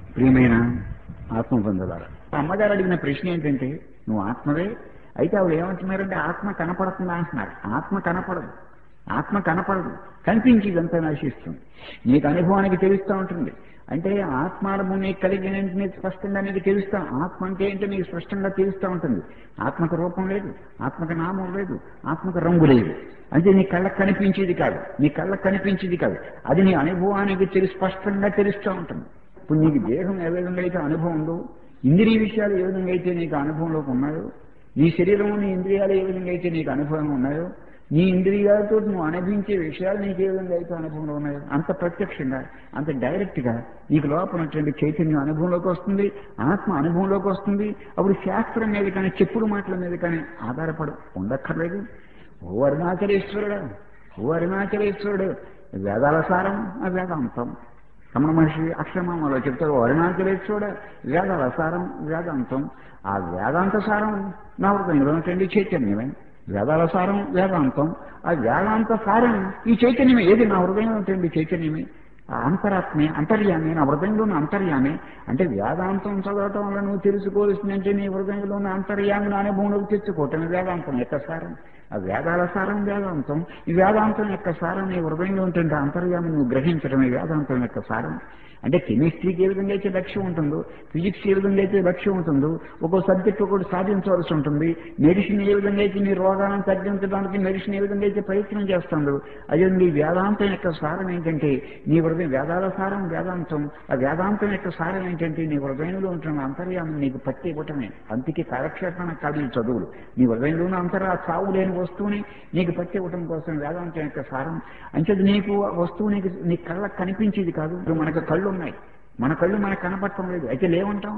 ప్రియమైన ఆత్మ పొందలారా అమ్మగారు అడిగిన ప్రశ్న ఏంటంటే నువ్వు ఆత్మవే అయితే ఆవిడ ఏమంటున్నారంటే ఆత్మ కనపడుతుందా అంటున్నారు ఆత్మ కనపడదు ఆత్మ కనపడదు కనిపించి ఇదంతా నశిస్తుంది నీకు అనుభవానికి తెలుస్తూ ఉంటుంది అంటే ఆత్మానుభవం నీకు కలిగిన వెంటనే స్పష్టంగా నీకు తెలుస్తాం ఆత్మ అంటే ఏంటో నీకు స్పష్టంగా తెలుస్తూ ఉంటుంది ఆత్మకు రూపం లేదు ఆత్మకు నామం లేదు ఆత్మకు రంగు లేదు అంటే నీ కళ్ళకు కనిపించేది కాదు నీ కళ్ళకు కనిపించేది కాదు అది నీ అనుభవానికి తెలి స్పష్టంగా తెలుస్తూ ఉంటుంది ఇప్పుడు నీకు దేహం ఏ విధంగా అయితే అనుభవం ఉందో ఇంద్రియ విషయాలు ఏ విధంగా అయితే నీకు అనుభవంలోకి ఉన్నాయో నీ శరీరం నీ ఇంద్రియాలు ఏ విధంగా అయితే నీకు అనుభవం ఉన్నాయో నీ ఇంద్రియాలతో నువ్వు అనుభవించే విషయాలు నీకు ఏ విధంగా అయితే అనుభవంలో ఉన్నాయో అంత ప్రత్యక్షంగా అంత డైరెక్ట్ గా నీకు లోపల ఉన్నటువంటి చైతన్యం అనుభవంలోకి వస్తుంది ఆత్మ అనుభవంలోకి వస్తుంది అప్పుడు శాస్త్రం మీద కానీ చెప్పుడు మాటల మీద కానీ ఆధారపడి ఉండక్కర్లేదు ఓ అరుణాచలేశ్వరుడు ఓ అరుణాచలేశ్వరుడు వేదాల సారం ఆ వేదాంతం రమణ మహర్షి అక్షరమామలో చెప్తారు అరుణాచలేశ్వరుడు వేదాల సారం వేదాంతం ఆ వేదాంత సారం నా హృదయంలో ఉన్నటువంటి చైతన్యమే వేదాల సారం వేదాంతం ఆ వేదాంత సారం ఈ చైతన్యమే ఏది నా హృదయంలో ఉన్నటువంటి చైతన్యమే ఆ అంతరాత్మే అంతర్యామి నా హృదయంలో ఉన్న అంతర్యామి అంటే వేదాంతం చదవటం వల్ల నువ్వు తెలుసుకోవాల్సిందంటే నీ హృదయంలో ఉన్న అంతర్యామిని అనుభవంలోకి తెచ్చుకోవటం వేదాంతం యొక్క సారం ఆ వేదాల సారం వేదాంతం ఈ వేదాంతం యొక్క సారం నీ హృదయంలో ఉంటుంది అంతర్యామి నువ్వు గ్రహించడమే వేదాంతం యొక్క సారం అంటే కెమిస్ట్రీకి ఏ విధంగా అయితే లక్ష్యం ఉంటుందో ఫిజిక్స్ ఏ విధంగా అయితే లక్ష్యం ఉంటుందో ఒక్కో సబ్జెక్ట్ ఒకటి సాధించవలసి ఉంటుంది మెడిసిన్ ఏ విధంగా అయితే నీ రోగాలను తగ్గించడానికి మెడిసిన్ ఏ విధంగా అయితే ప్రయత్నం చేస్తుందో అదే నీ వేదాంతం యొక్క సారం ఏంటంటే నీ హృదయం వేదాల సారం వేదాంతం ఆ వేదాంతం యొక్క సారం ఏంటంటే నీ హృదయంలో ఉంటున్న అంతర్యామం నీకు పట్టి ఇవ్వటమే అంతికి కాలక్షేపణ కాదు ఈ చదువులు నీ హృదయంలో ఉన్న అంతరా సావు లేని వస్తువుని నీకు పట్టి ఇవ్వటం కోసం వేదాంతం యొక్క సారం అంచేది నీకు ఆ వస్తువు నీకు నీ కళ్ళకు కనిపించేది కాదు ఇప్పుడు మనకు కళ్ళు ఉన్నాయి మన కళ్ళు మనకు కనపడటం లేదు అయితే లేవంటాం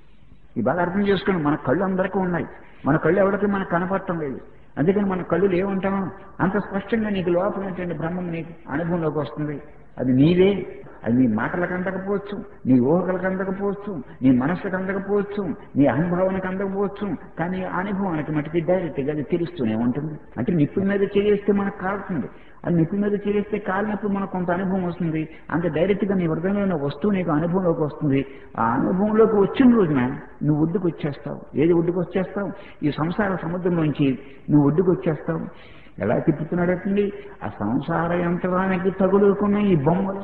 ఈ బాగా అర్థం చేసుకోండి మన కళ్ళు అందరికీ ఉన్నాయి మన కళ్ళు ఎవరికి మనకు కనపడటం లేదు అందుకని మన కళ్ళు లేవంటామా అంత స్పష్టంగా నీకు లోపలైనటువంటి బ్రహ్మం నీకు అనుభవంలోకి వస్తుంది అది నీవే అది నీ మాటలకు అందకపోవచ్చు నీ ఊహలకు అందకపోవచ్చు నీ మనస్సుకు అందకపోవచ్చు నీ అనుభవానికి అందకపోవచ్చు కానీ ఆ అనుభవానికి మటుకి డైరెక్ట్గా అది తెలుస్తూనే ఉంటుంది అంటే నిప్పు మీద చేస్తే మనకు కాలుతుంది అది నిప్పు మీద చేస్తే కాలినప్పుడు మనకు కొంత అనుభవం వస్తుంది అంత డైరెక్ట్గా నీ హృదయంలో ఉన్న వస్తువు నీకు అనుభవంలోకి వస్తుంది ఆ అనుభవంలోకి వచ్చిన రోజున నువ్వు ఒడ్డుకు వచ్చేస్తావు ఏది ఒడ్డుకు వచ్చేస్తావు ఈ సంసార సముద్రంలోంచి నువ్వు ఒడ్డుకు వచ్చేస్తావు ఎలా తిప్పుతున్నాడటండి ఆ సంసార యంత్రానికి తగులుకున్న ఈ బొమ్మలు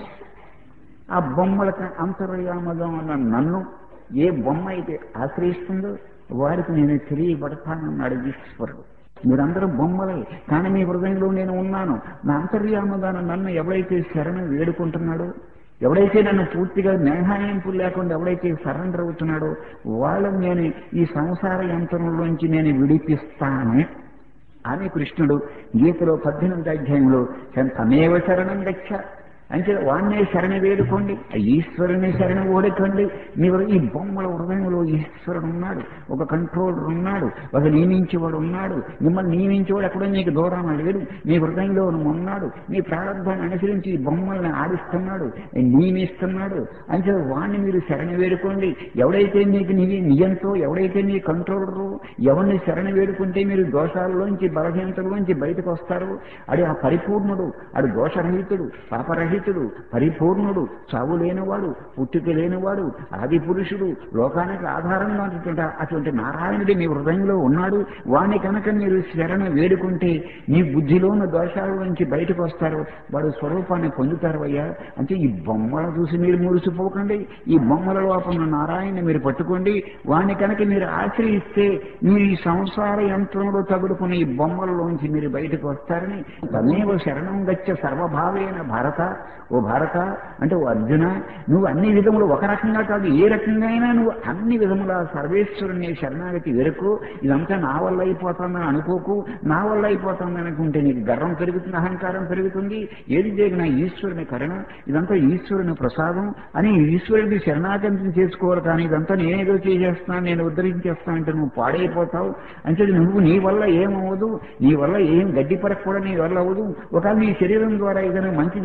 ఆ బొమ్మలకు అంతర్యామగా ఉన్న నన్ను ఏ బొమ్మ అయితే ఆశ్రయిస్తుందో వారికి నేను తెలియబడతానన్నాడు ఈశ్వరుడు మీరందరూ బొమ్మలే కానీ మీ హృదయంలో నేను ఉన్నాను నా అంతర్యామగా నన్ను ఎవడైతే శరణ వేడుకుంటున్నాడో ఎవడైతే నన్ను పూర్తిగా మినహాయింపులు లేకుండా ఎవడైతే సరెండర్ అవుతున్నాడో వాళ్ళని నేను ఈ సంసార యంత్రంలోంచి నేను విడిపిస్తాను అని కృష్ణుడు గీతలో పద్దెనిమిది అధ్యాయంలో తమేవ శరణం గచ్చ అంటే వాణ్ణే శరణ వేడుకోండి ఆ ఈశ్వరుని శరణ ఓడకండి మీరు ఈ బొమ్మల హృదయంలో ఈశ్వరుడు ఉన్నాడు ఒక కంట్రోలర్ ఉన్నాడు ఒక నియమించేవాడు ఉన్నాడు మిమ్మల్ని నియమించేవాడు ఎక్కడో నీకు దూరం లేడు మీ హృదయంలో ఉన్నాడు మీ ప్రారంభాన్ని అనుసరించి ఈ బొమ్మల్ని ఆడిస్తున్నాడు నియమిస్తున్నాడు అంటే వాణ్ణి మీరు శరణ వేడుకోండి ఎవడైతే నీకు నీ నియంతో ఎవడైతే నీ కంట్రోలరు ఎవరిని శరణ వేడుకుంటే మీరు దోషాలలోంచి బలహీనతలోంచి బయటకు వస్తారు అది ఆ పరిపూర్ణుడు అడు దోషరహితుడు పాపరహితుడు రహితుడు పరిపూర్ణుడు చావు లేనివాడు పుట్టుక లేనివాడు ఆది పురుషుడు లోకానికి ఆధారంగా ఉన్నటువంటి అటువంటి నారాయణుడి మీ హృదయంలో ఉన్నాడు వాణ్ణి కనుక మీరు శరణ వేడుకుంటే మీ బుద్ధిలో ఉన్న దోషాల నుంచి బయటకు వస్తారు వాడు స్వరూపాన్ని పొందుతారు అయ్యా అంటే ఈ బొమ్మలు చూసి మీరు మురిసిపోకండి ఈ బొమ్మల లోపల నారాయణ మీరు పట్టుకోండి వాణ్ణి కనుక మీరు ఆశ్రయిస్తే మీరు ఈ సంసార యంత్రంలో తగులుకున్న ఈ బొమ్మలలోంచి మీరు బయటకు వస్తారని తమేవ శరణం గచ్చ సర్వభావేన భారత ఓ భారత అంటే ఓ అర్జున నువ్వు అన్ని విధములు ఒక రకంగా కాదు ఏ రకంగా అయినా నువ్వు అన్ని విధముల సర్వేశ్వరుని శరణాగతి వెరకు ఇదంతా నా వల్ల అయిపోతుందని అనుకోకు నా వల్ల అయిపోతుంది అనుకుంటే నీకు గర్వం పెరుగుతుంది అహంకారం పెరుగుతుంది ఏది జరిగినా ఈశ్వరుని కరుణ ఇదంతా ఈశ్వరుని ప్రసాదం అని ఈశ్వరుడి శరణాగతిని చేసుకోవాలి కానీ ఇదంతా నేనేదో చేసేస్తున్నాను నేను ఉద్ధరించేస్తాను అంటే నువ్వు పాడైపోతావు అంటే నువ్వు నీ వల్ల ఏమవ్వదు నీ వల్ల ఏం గడ్డి పరకు కూడా నీ వల్ల అవ్వదు ఒకవేళ నీ శరీరం ద్వారా ఏదైనా మంచి జరిగితే అది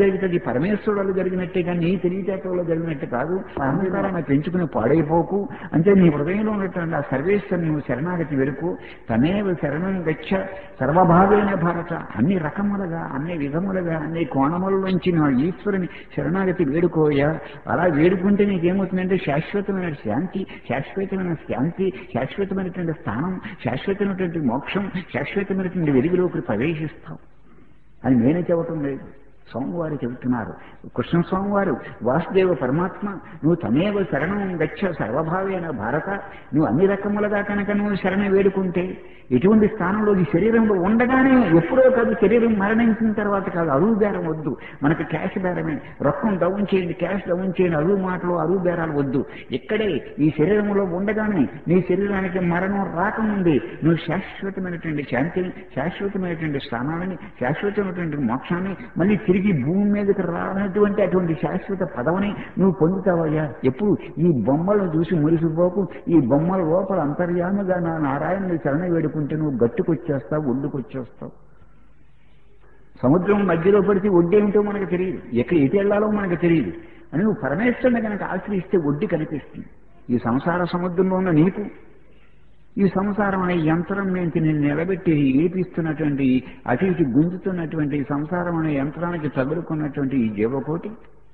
పరమేశ్వరుడు వల్ల జరిగినట్టే కానీ నీ తెలివితేటల వల్ల జరిగినట్టు కాదు అహంకారాన్ని పెంచుకుని పాడైపోకు అంటే నీ హృదయంలో ఉన్నటువంటి ఆ సర్వేశ్వరుని నువ్వు శరణాగతి వెరుకు తనేవ శరణం గచ్చ సర్వభావేన భారత అన్ని రకములుగా అన్ని విధములుగా అన్ని కోణముల నుంచి నా ఈశ్వరుని శరణాగతి వేడుకోయా అలా వేడుకుంటే నీకేమవుతుందంటే శాశ్వతమైన శాంతి శాశ్వతమైన శాంతి శాశ్వతమైనటువంటి స్థానం శాశ్వతమైనటువంటి మోక్షం శాశ్వతమైనటువంటి వెలుగులోకి ప్రవేశిస్తాం అని నేనే చెప్పటం లేదు స్వామివారు చెబుతున్నారు కృష్ణ స్వామివారు వాసుదేవ పరమాత్మ నువ్వు తమేవ శరణం గచ్చ సర్వభావేన భారత నువ్వు అన్ని రకములుగా కనుక నువ్వు శరణ వేడుకుంటే ఎటువంటి స్థానంలో ఈ శరీరంలో ఉండగానే ఎప్పుడో కాదు శరీరం మరణించిన తర్వాత కాదు అరువు బేరం వద్దు మనకు క్యాష్ బేరమే రొక్కం డౌన్ చేయండి క్యాష్ డౌన్ చేయండి అరువు మాటలు అరువు బేరాలు వద్దు ఇక్కడే ఈ శరీరంలో ఉండగానే నీ శరీరానికి మరణం రాకముందే నువ్వు శాశ్వతమైనటువంటి శాంతిని శాశ్వతమైనటువంటి స్థానాలని శాశ్వతమైనటువంటి మోక్షాన్ని మళ్ళీ తిరిగి భూమి మీదకి రానటువంటి అటువంటి శాశ్వత పదవిని నువ్వు పొందుతావయ్యా ఎప్పుడు ఈ బొమ్మలను చూసి మురిసిపోకు ఈ బొమ్మల లోపల అంతర్యాముగా నా నారాయణుని శరణ వేడుకుంటే నువ్వు గట్టుకొచ్చేస్తావు ఒడ్డుకొచ్చేస్తావు సముద్రం మధ్యలో పడితే ఒడ్డు ఏమిటో మనకు తెలియదు ఎక్కడ ఎటు వెళ్ళాలో మనకు తెలియదు అని నువ్వు పరమేశ్వరుని కనుక ఆశ్రయిస్తే ఒడ్డు కనిపిస్తుంది ఈ సంసార సముద్రంలో ఉన్న నీకు ఈ సంసారం అనే యంత్రం నుంచి నేను నిలబెట్టి ఏపిస్తున్నటువంటి అటు ఇటు గుంజుతున్నటువంటి ఈ సంసారం అనే యంత్రానికి తగులుకున్నటువంటి ఈ జీవకోటి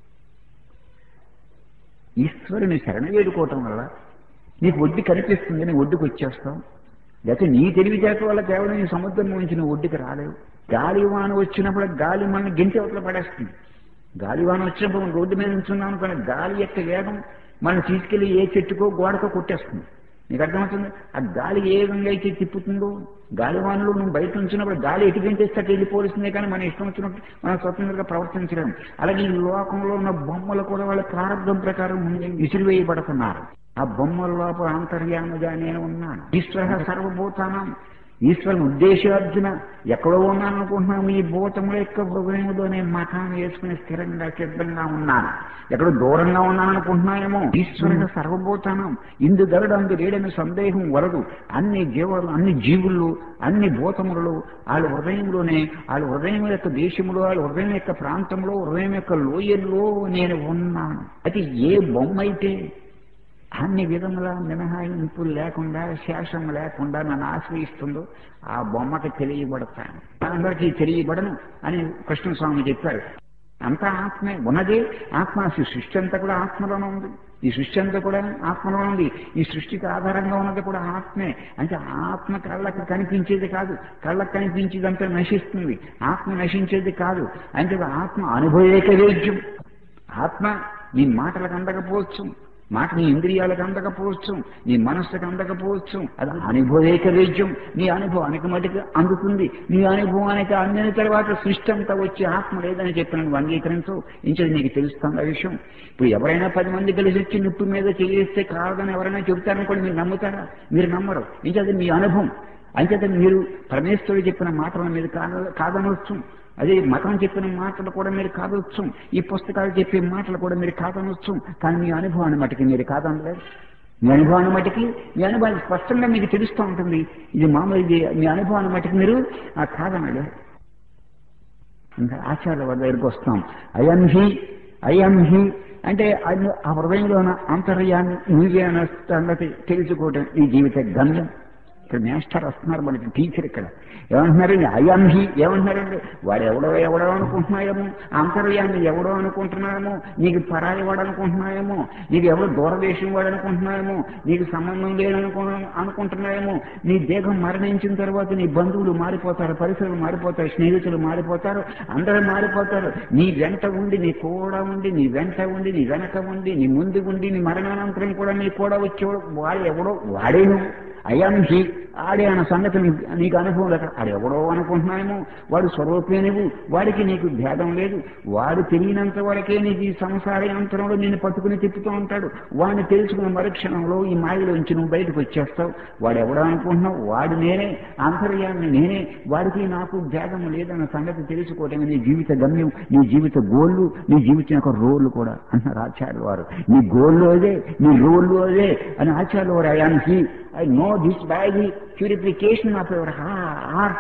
ఈశ్వరుని శరణ వేడుకోవటం వల్ల నీకు ఒడ్డు కనిపిస్తుంది నీ ఒడ్డుకు వచ్చేస్తావు లేకపోతే నీ తెలివితేట వల్ల కేవలం ఈ సముద్రం నుంచి నువ్వు ఒడ్డుకి రాలేవు గాలి వాన వచ్చినప్పుడు గాలి మనల్ని గెంటి అవతల పడేస్తుంది గాలి వాన వచ్చినప్పుడు మనం రోడ్డు మీద ఉంచున్నాం అనుకున్న గాలి యొక్క వేగం మనం తీసుకెళ్లి ఏ చెట్టుకో గోడకో కొట్టేస్తుంది నీకు అర్థమవుతుంది ఆ గాలి ఏ విధంగా అయితే తిప్పుతుందో గాలి వానలో నువ్వు బయట ఉంచినప్పుడు గాలి ఎటు గంటేస్తే అటు వెళ్ళిపోవలసిందే కానీ మన ఇష్టం వచ్చినట్టు మనం స్వతంత్రంగా ప్రవర్తించలేము అలాగే ఈ లోకంలో ఉన్న బొమ్మలు కూడా వాళ్ళ ప్రారంభం ప్రకారం ముందే విసిరివేయబడుతున్నారు ఆ బొమ్మల లోపల అంతర్యాముగా నేను ఉన్నాను ఈశ్వర సర్వభూతానం ఈశ్వరుని ఉద్దేశార్జున ఎక్కడో ఉన్నాను అనుకుంటున్నాము ఈ భూతముల యొక్క హృదయంలో నేను మఠాన్ని వేసుకుని స్థిరంగా సిద్ధంగా ఉన్నాను ఎక్కడో దూరంగా ఉన్నాను అనుకుంటున్నాయేమో ఈశ్వరుడు సర్వభూతానం ఇందు గరుడు అందు లేడని సందేహం వరదు అన్ని జీవులు అన్ని జీవుల్లో అన్ని భూతములలో వాళ్ళ హృదయంలోనే వాళ్ళ హృదయం యొక్క దేశంలో వాళ్ళ హృదయం యొక్క ప్రాంతంలో హృదయం యొక్క లోయల్లో నేను ఉన్నాను అది ఏ బొమ్మ అయితే అన్ని విధముల మినహాయింపులు లేకుండా శేషం లేకుండా నన్ను ఆశ్రయిస్తుందో ఆ బొమ్మకి తెలియబడతాను అందరికీ తెలియబడను అని కృష్ణస్వామి చెప్పారు అంతా ఆత్మే ఉన్నదే ఆత్మ ఈ సృష్టి అంతా కూడా ఆత్మలోనే ఉంది ఈ సృష్టి అంతా కూడా ఆత్మలో ఉంది ఈ సృష్టికి ఆధారంగా ఉన్నది కూడా ఆత్మే అంటే ఆత్మ కళ్ళకి కనిపించేది కాదు కళ్ళకి కనిపించేదంతా నశిస్తుంది ఆత్మ నశించేది కాదు అంటే ఆత్మ అనుభవేక వేద్యం ఆత్మ నీ మాటలకు అందకపోవచ్చు మాట నీ ఇంద్రియాలకు అందకపోవచ్చు నీ మనస్సుకు అందకపోవచ్చు అది అనుభవేక వేద్యం నీ అనుభవానికి మటుకు అందుతుంది నీ అనుభవానికి అందిన తర్వాత సృష్టి అంతా వచ్చి ఆత్మ లేదని చెప్పిన నువ్వు అంగీకరించవు ఇంచది నీకు తెలుస్తుంది ఆ విషయం ఇప్పుడు ఎవరైనా పది మంది కలిసి వచ్చి నిప్పు మీద చేస్తే కాదని ఎవరైనా చెబుతారనుకోండి మీరు నమ్ముతారా మీరు నమ్మరు ఇంచది మీ అనుభవం అంచేత మీరు పరమేశ్వరుడు చెప్పిన మాటల మీద కాద కాదనవచ్చు అదే మతం చెప్పిన మాటలు కూడా మీరు కాదవచ్చు ఈ పుస్తకాలు చెప్పే మాటలు కూడా మీరు కాదనవచ్చు కానీ మీ అనుభవాన్ని మటుకి మీరు కాదనలేదు మీ అనుభవాన్ని మటుకి మీ అనుభవాన్ని స్పష్టంగా మీకు తెలుస్తూ ఉంటుంది ఇది మామూలు ఇది మీ అనుభవాన్ని మటుకు మీరు ఆ కాదనలేదు ఇంకా ఆచార్య వారి దగ్గరికి వస్తాం అయం హి అయం హి అంటే అన్ని- ఆ హృదయంలో ఉన్న అంతర్యాన్ని నువ్వే అన్న సంగతి తెలుసుకోవటం ఈ జీవిత గమ్యం ఇక్కడ మాస్టర్ వస్తున్నారు మనకి టీచర్ ఇక్కడ ఏమంటున్నారండి అయంహి ఏమంటున్నారండి వాడు ఎవడో ఎవడో అనుకుంటున్నాయేమో అంతర్యాన్ని ఎవడో అనుకుంటున్నాయేమో నీకు పరాయి వాడు అనుకుంటున్నాయేమో నీకు ఎవడో దూరదేశం వాడు అనుకుంటున్నాయేమో నీకు సంబంధం లేదనుకు అనుకుంటున్నాయేమో నీ దేహం మరణించిన తర్వాత నీ బంధువులు మారిపోతారు పరిసరాలు మారిపోతారు స్నేహితులు మారిపోతారు అందరూ మారిపోతారు నీ వెంట ఉండి నీ కూడా ఉండి నీ వెంట ఉండి నీ వెనక ఉండి నీ ముందు ఉండి నీ మరణానంతరం కూడా నీ కూడా వచ్చేవాడు వాడు ఎవడో వాడే నువ్వు అయం హి ఆడే అన్న సంగతి నీకు నీకు అనుభవం లేక ఆడు ఎవడో అనుకుంటున్నాయేమో వాడు స్వరూపే నువ్వు వాడికి నీకు భేదం లేదు వాడు తెలియనంత వరకే నీకు ఈ సంసార యంత్రంలో నిన్ను పట్టుకుని తిప్పుతూ ఉంటాడు వాడిని తెలుసుకున్న మరుక్షణంలో ఈ మాయలోంచి నువ్వు బయటకు వచ్చేస్తావు వాడు ఎవడో అనుకుంటున్నావు వాడు నేనే అంతర్యాన్ని నేనే వాడికి నాకు భేదం లేదన్న సంగతి తెలుసుకోవటమే నీ జీవిత గమ్యం నీ జీవిత గోళ్ళు నీ జీవితం యొక్క రోళ్ళు కూడా అన్నారు ఆచార్యులు వారు నీ గోళ్ళు అదే నీ రోళ్ళు అదే అని ఆచార్యులు వారు అయానికి I know this by the purification of your heart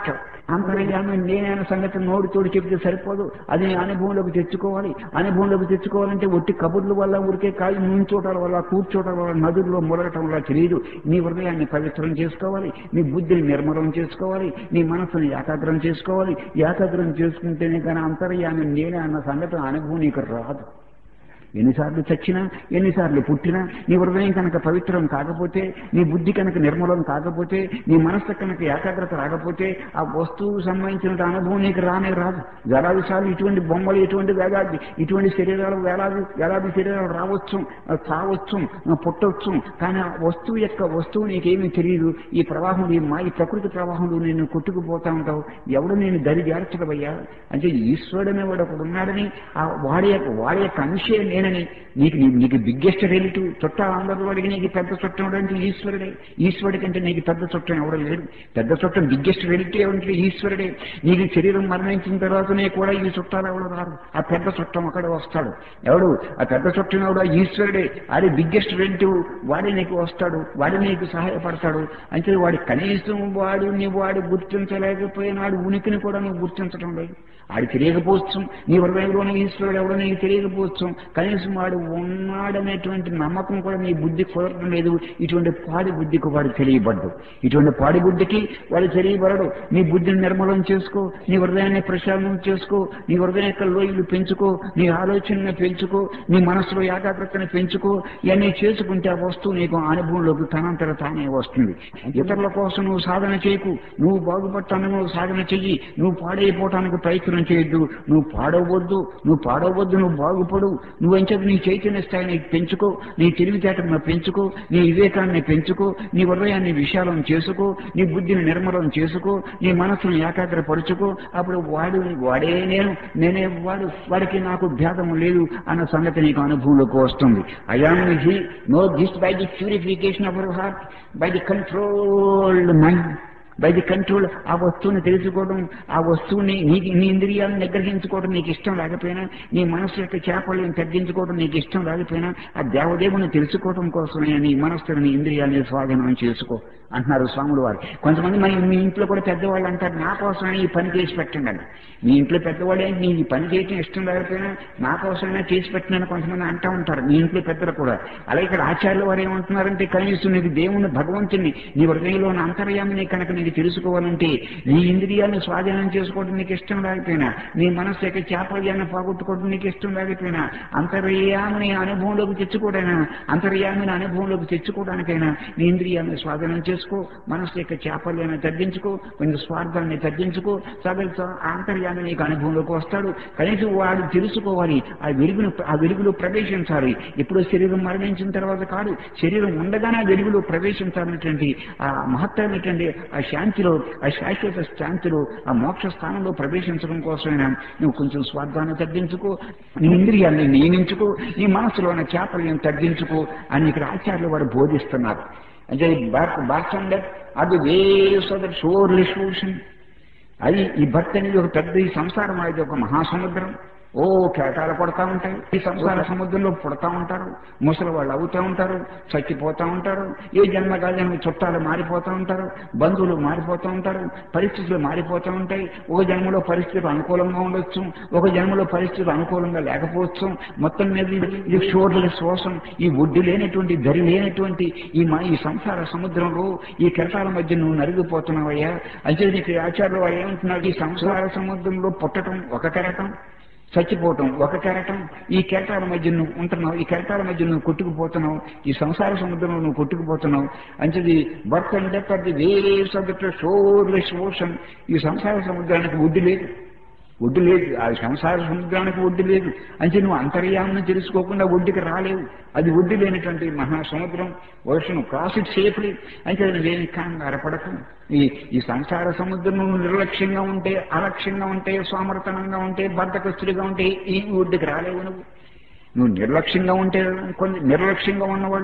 అంతర్యామి నేనైన సంగతి నోడు తోడు చెప్తే సరిపోదు అది నీ అనుభవంలోకి తెచ్చుకోవాలి అనుభవంలోకి తెచ్చుకోవాలంటే ఒట్టి కబుర్ల వల్ల ఊరికే కాళ్ళు నుంచోటల వల్ల కూర్చోటం వల్ల నదుల్లో మురగటం వల్ల తెలియదు నీ హృదయాన్ని పవిత్రం చేసుకోవాలి నీ బుద్ధిని నిర్మలం చేసుకోవాలి నీ మనసుని ఏకాగ్రం చేసుకోవాలి ఏకాగ్రం చేసుకుంటేనే కానీ అంతర్యామి నేనే అన్న సంగతి అనుభవం నీకు రాదు ఎన్నిసార్లు చచ్చినా ఎన్నిసార్లు పుట్టినా నీ హృదయం కనుక పవిత్రం కాకపోతే నీ బుద్ధి కనుక నిర్మలం కాకపోతే నీ మనస్సు కనుక ఏకాగ్రత రాకపోతే ఆ వస్తువుకు సంబంధించిన అనుభవం నీకు రానే రాదు వేలాది సార్లు ఇటువంటి బొమ్మలు ఇటువంటి వేలాది ఇటువంటి శరీరాలు వేలాది వేలాది శరీరాలు రావచ్చు చావచ్చు పుట్టవచ్చు కానీ ఆ వస్తువు యొక్క వస్తువు నీకేమీ తెలియదు ఈ ప్రవాహం ఈ మా ఈ ప్రకృతి ప్రవాహంలో నేను కొట్టుకుపోతా ఉంటావు ఎవడు నేను దరి చేర్చడమయ్యా అంటే ఈశ్వరుడు అనేవాడు ఒకడు ఉన్నాడని ఆ వాడి యొక్క వాడి యొక్క అంశే నేనని నీకు నీ- నీకు బిగ్గెస్ట్ రిలేటివ్ చుట్టాలు అందరూ వాడికి నీకు పెద్ద చుట్టం అంటే ఈశ్వరుడే ఈశ్వరుడి కంటే నీకు పెద్ద చుట్టం ఎవడం లేడు పెద్ద చుట్టం బిగ్గెస్ట్ రిలేటివ్ ఏమంటే ఈశ్వరుడే నీకు శరీరం మరణించిన తర్వాతనే కూడా ఈ చుట్టాలు ఎవడు రారు ఆ పెద్ద చుట్టం అక్కడ వస్తాడు ఎవడు ఆ పెద్ద చుట్టం ఎవడు ఆ ఈశ్వరుడే అది బిగ్గెస్ట్ రిలేటివ్ వాడే నీకు వస్తాడు వాడి నీకు సహాయపడతాడు అంటే వాడి కనీసం వాడు నీ వాడు గుర్తించలేకపోయినాడు ఉనికిని కూడా నువ్వు గుర్తించడం లేదు ఆడి తెలియకపోవచ్చు నీ హృదయంలోని ఈశ్వరుడు ఎవడో నీకు తెలియకపోవచ్చు కనీసం వాడు ఉన్నాడనేటువంటి నమ్మకం కూడా నీ బుద్ధి కుదరడం లేదు ఇటువంటి పాడి బుద్ధికి వాడు తెలియబడ్డు ఇటువంటి పాడి బుద్ధికి వాడు తెలియబడడు నీ బుద్ధిని నిర్మలం చేసుకో నీ హృదయాన్ని ప్రశాంతం చేసుకో నీ హృదయం యొక్క లోయలు పెంచుకో నీ ఆలోచనని పెంచుకో నీ మనసులో ఏకాగ్రతని పెంచుకో ఇవన్నీ చేసుకుంటే ఆ వస్తువు నీకు అనుభవంలోకి తనంతట తానే వస్తుంది ఇతరుల కోసం నువ్వు సాధన చేయకు నువ్వు బాగుపడటానికి నువ్వు సాధన చెయ్యి నువ్వు పాడైపోవటానికి ప్రయత్నం చేయొద్దు నువ్వు పాడవద్దు నువ్వు పాడవద్దు నువ్వు బాగుపడు నువ్వు ఎంచేది నీ చైతన్య స్థాయిని పెంచుకో నీ తెలివితేటను పెంచుకో నీ వివేకాన్ని పెంచుకో నీ హృదయాన్ని విశాలం చేసుకో నీ బుద్ధిని నిర్మలం చేసుకో నీ మనసును ఏకాగ్రపరుచుకో అప్పుడు వాడు వాడే నేను నేనే వాడు వాడికి నాకు భేదం లేదు అన్న సంగతి నీకు అనుభవంలోకి వస్తుంది I am he know this by the purification of our heart by the controlled mind by the control ఆ వస్తువుని తెలుసుకోవడం ఆ వస్తువుని నీ నీ ఇంద్రియాలను నిగ్రహించుకోవడం నీకు ఇష్టం లేకపోయినా నీ మనసు యొక్క చేపలను తగ్గించుకోవడం నీకు ఇష్టం లేకపోయినా ఆ దేవదేవుని తెలుసుకోవడం కోసమే నీ మనస్సుని నీ ఇంద్రియాలని స్వాధీనం చేసుకో అంటున్నారు స్వాములు వారు కొంతమంది మరి మీ ఇంట్లో కూడా పెద్దవాళ్ళు అంటారు నా కోసమే ఈ పని చేసి పెట్టండి అని మీ ఇంట్లో పెద్దవాళ్ళే నీ ఈ పని చేయటం ఇష్టం లేకపోయినా నా కోసమే చేసి పెట్టినని కొంతమంది అంటూ ఉంటారు మీ ఇంట్లో పెద్దలు కూడా అలాగే ఇక్కడ ఆచార్యులు వారు ఏమంటున్నారంటే కనీసం నీకు దేవుని భగవంతుని నీ హృదయంలో ఉన్న అంతర్యామిని కనుక నీకు తెలుసుకోవాలంటే నీ ఇంద్రియాలను స్వాధీనం చేసుకోవడం నీకు ఇష్టం లేకపోయినా నీ మనస్సు యొక్క చాపల్యాన్ని పోగొట్టుకోవడం నీకు ఇష్టం లేకపోయినా అంతర్యామిని అనుభవంలోకి తెచ్చుకోవడైనా అంతర్యామిని అనుభవంలోకి తెచ్చుకోవడానికైనా నీ ఇంద్రియాలను స్వాధీనం చేసుకో మనస్సు యొక్క చాపల్యాన్ని తగ్గించుకో కొంచెం స్వార్థాన్ని తగ్గించుకో సగల అంతర్యామి నీకు అనుభవంలోకి వస్తాడు కనీసం వాడు తెలుసుకోవాలి ఆ వెలుగును ఆ వెలుగులో ప్రవేశించాలి ఎప్పుడో శరీరం మరణించిన తర్వాత కాదు శరీరం ఉండగానే ఆ వెలుగులో ప్రవేశించాలనేటువంటి ఆ మహత్తరమైనటువంటి ఆ శాంతిలో ఆ శాశ్వత శాంతిలో ఆ మోక్ష స్థానంలో ప్రవేశించడం కోసమైనా నువ్వు కొంచెం స్వార్థాన్ని తగ్గించుకో నీ ఇంద్రియాన్ని నియమించుకో నీ మనసులో ఉన్న చేపలను తగ్గించుకో అని ఇక్కడ ఆచార్యులు వారు బోధిస్తున్నారు అంటే బార్క్ బార్చండర్ అది waves of the shoreless ocean అది ఈ భక్తి అనేది ఒక పెద్ద ఈ సంసారం అనేది ఒక మహాసముద్రం ఓ కేటాలు పడతా ఉంటాయి ఈ సంసార సముద్రంలో పుడతా ఉంటారు ముసలి వాళ్ళు అవుతూ ఉంటారు చచ్చిపోతూ ఉంటారు ఏ జన్మ జన్మ చుట్టాలు మారిపోతూ ఉంటారు బంధువులు మారిపోతూ ఉంటారు పరిస్థితులు మారిపోతూ ఉంటాయి ఒక జన్మలో పరిస్థితులు అనుకూలంగా ఉండొచ్చు ఒక జన్మలో పరిస్థితులు అనుకూలంగా లేకపోవచ్చు మొత్తం మీద ఇది- ఇది షోర్ల శ్వాసం ఈ ఒడ్డు లేనటువంటి దరి లేనటువంటి ఈ మా ఈ సంసార సముద్రంలో ఈ కెరటాల మధ్య నువ్వు నలిగిపోతున్నావయ్యా అంటే నీకు ఆచార్యులు వారు ఏమంటున్నారు ఈ సంసార సముద్రంలో పుట్టడం ఒక కెరటం చచ్చిపోవటం ఒక కెరటం ఈ కెరటాల మధ్య నువ్వు ఉంటున్నావు ఈ కెరటాల మధ్య నువ్వు కొట్టుకుపోతున్నావు ఈ సంసార సముద్రంలో నువ్వు కొట్టుకుపోతున్నావు అంటే birth and death of the waves of the shoreless ocean ఈ సంసార సముద్రానికి ఒడ్డు లేదు ఒడ్డు లేదు ఆ సంసార సముద్రానికి ఒడ్డు లేదు అంటే నువ్వు అంతర్యామని తెలుసుకోకుండా ఒడ్డుకి రాలేవు అది ఒడ్డు లేనటువంటి మహాసముద్రం వర్షం క్రాస్ ఇట్ సేఫ్లీ అంటే నువ్వేమి కంగారు పడకు ఈ ఈ సంసార సముద్రం నువ్వు నిర్లక్ష్యంగా ఉంటే అలక్ష్యంగా ఉంటే సోమరతనంగా ఉంటే బద్దకస్తుడిగా ఉంటే ఈ ఒడ్డుకి రాలేవు నువ్వు నువ్వు నిర్లక్ష్యంగా ఉంటే కొన్ని నిర్లక్ష్యంగా ఉన్నవాళ్ళు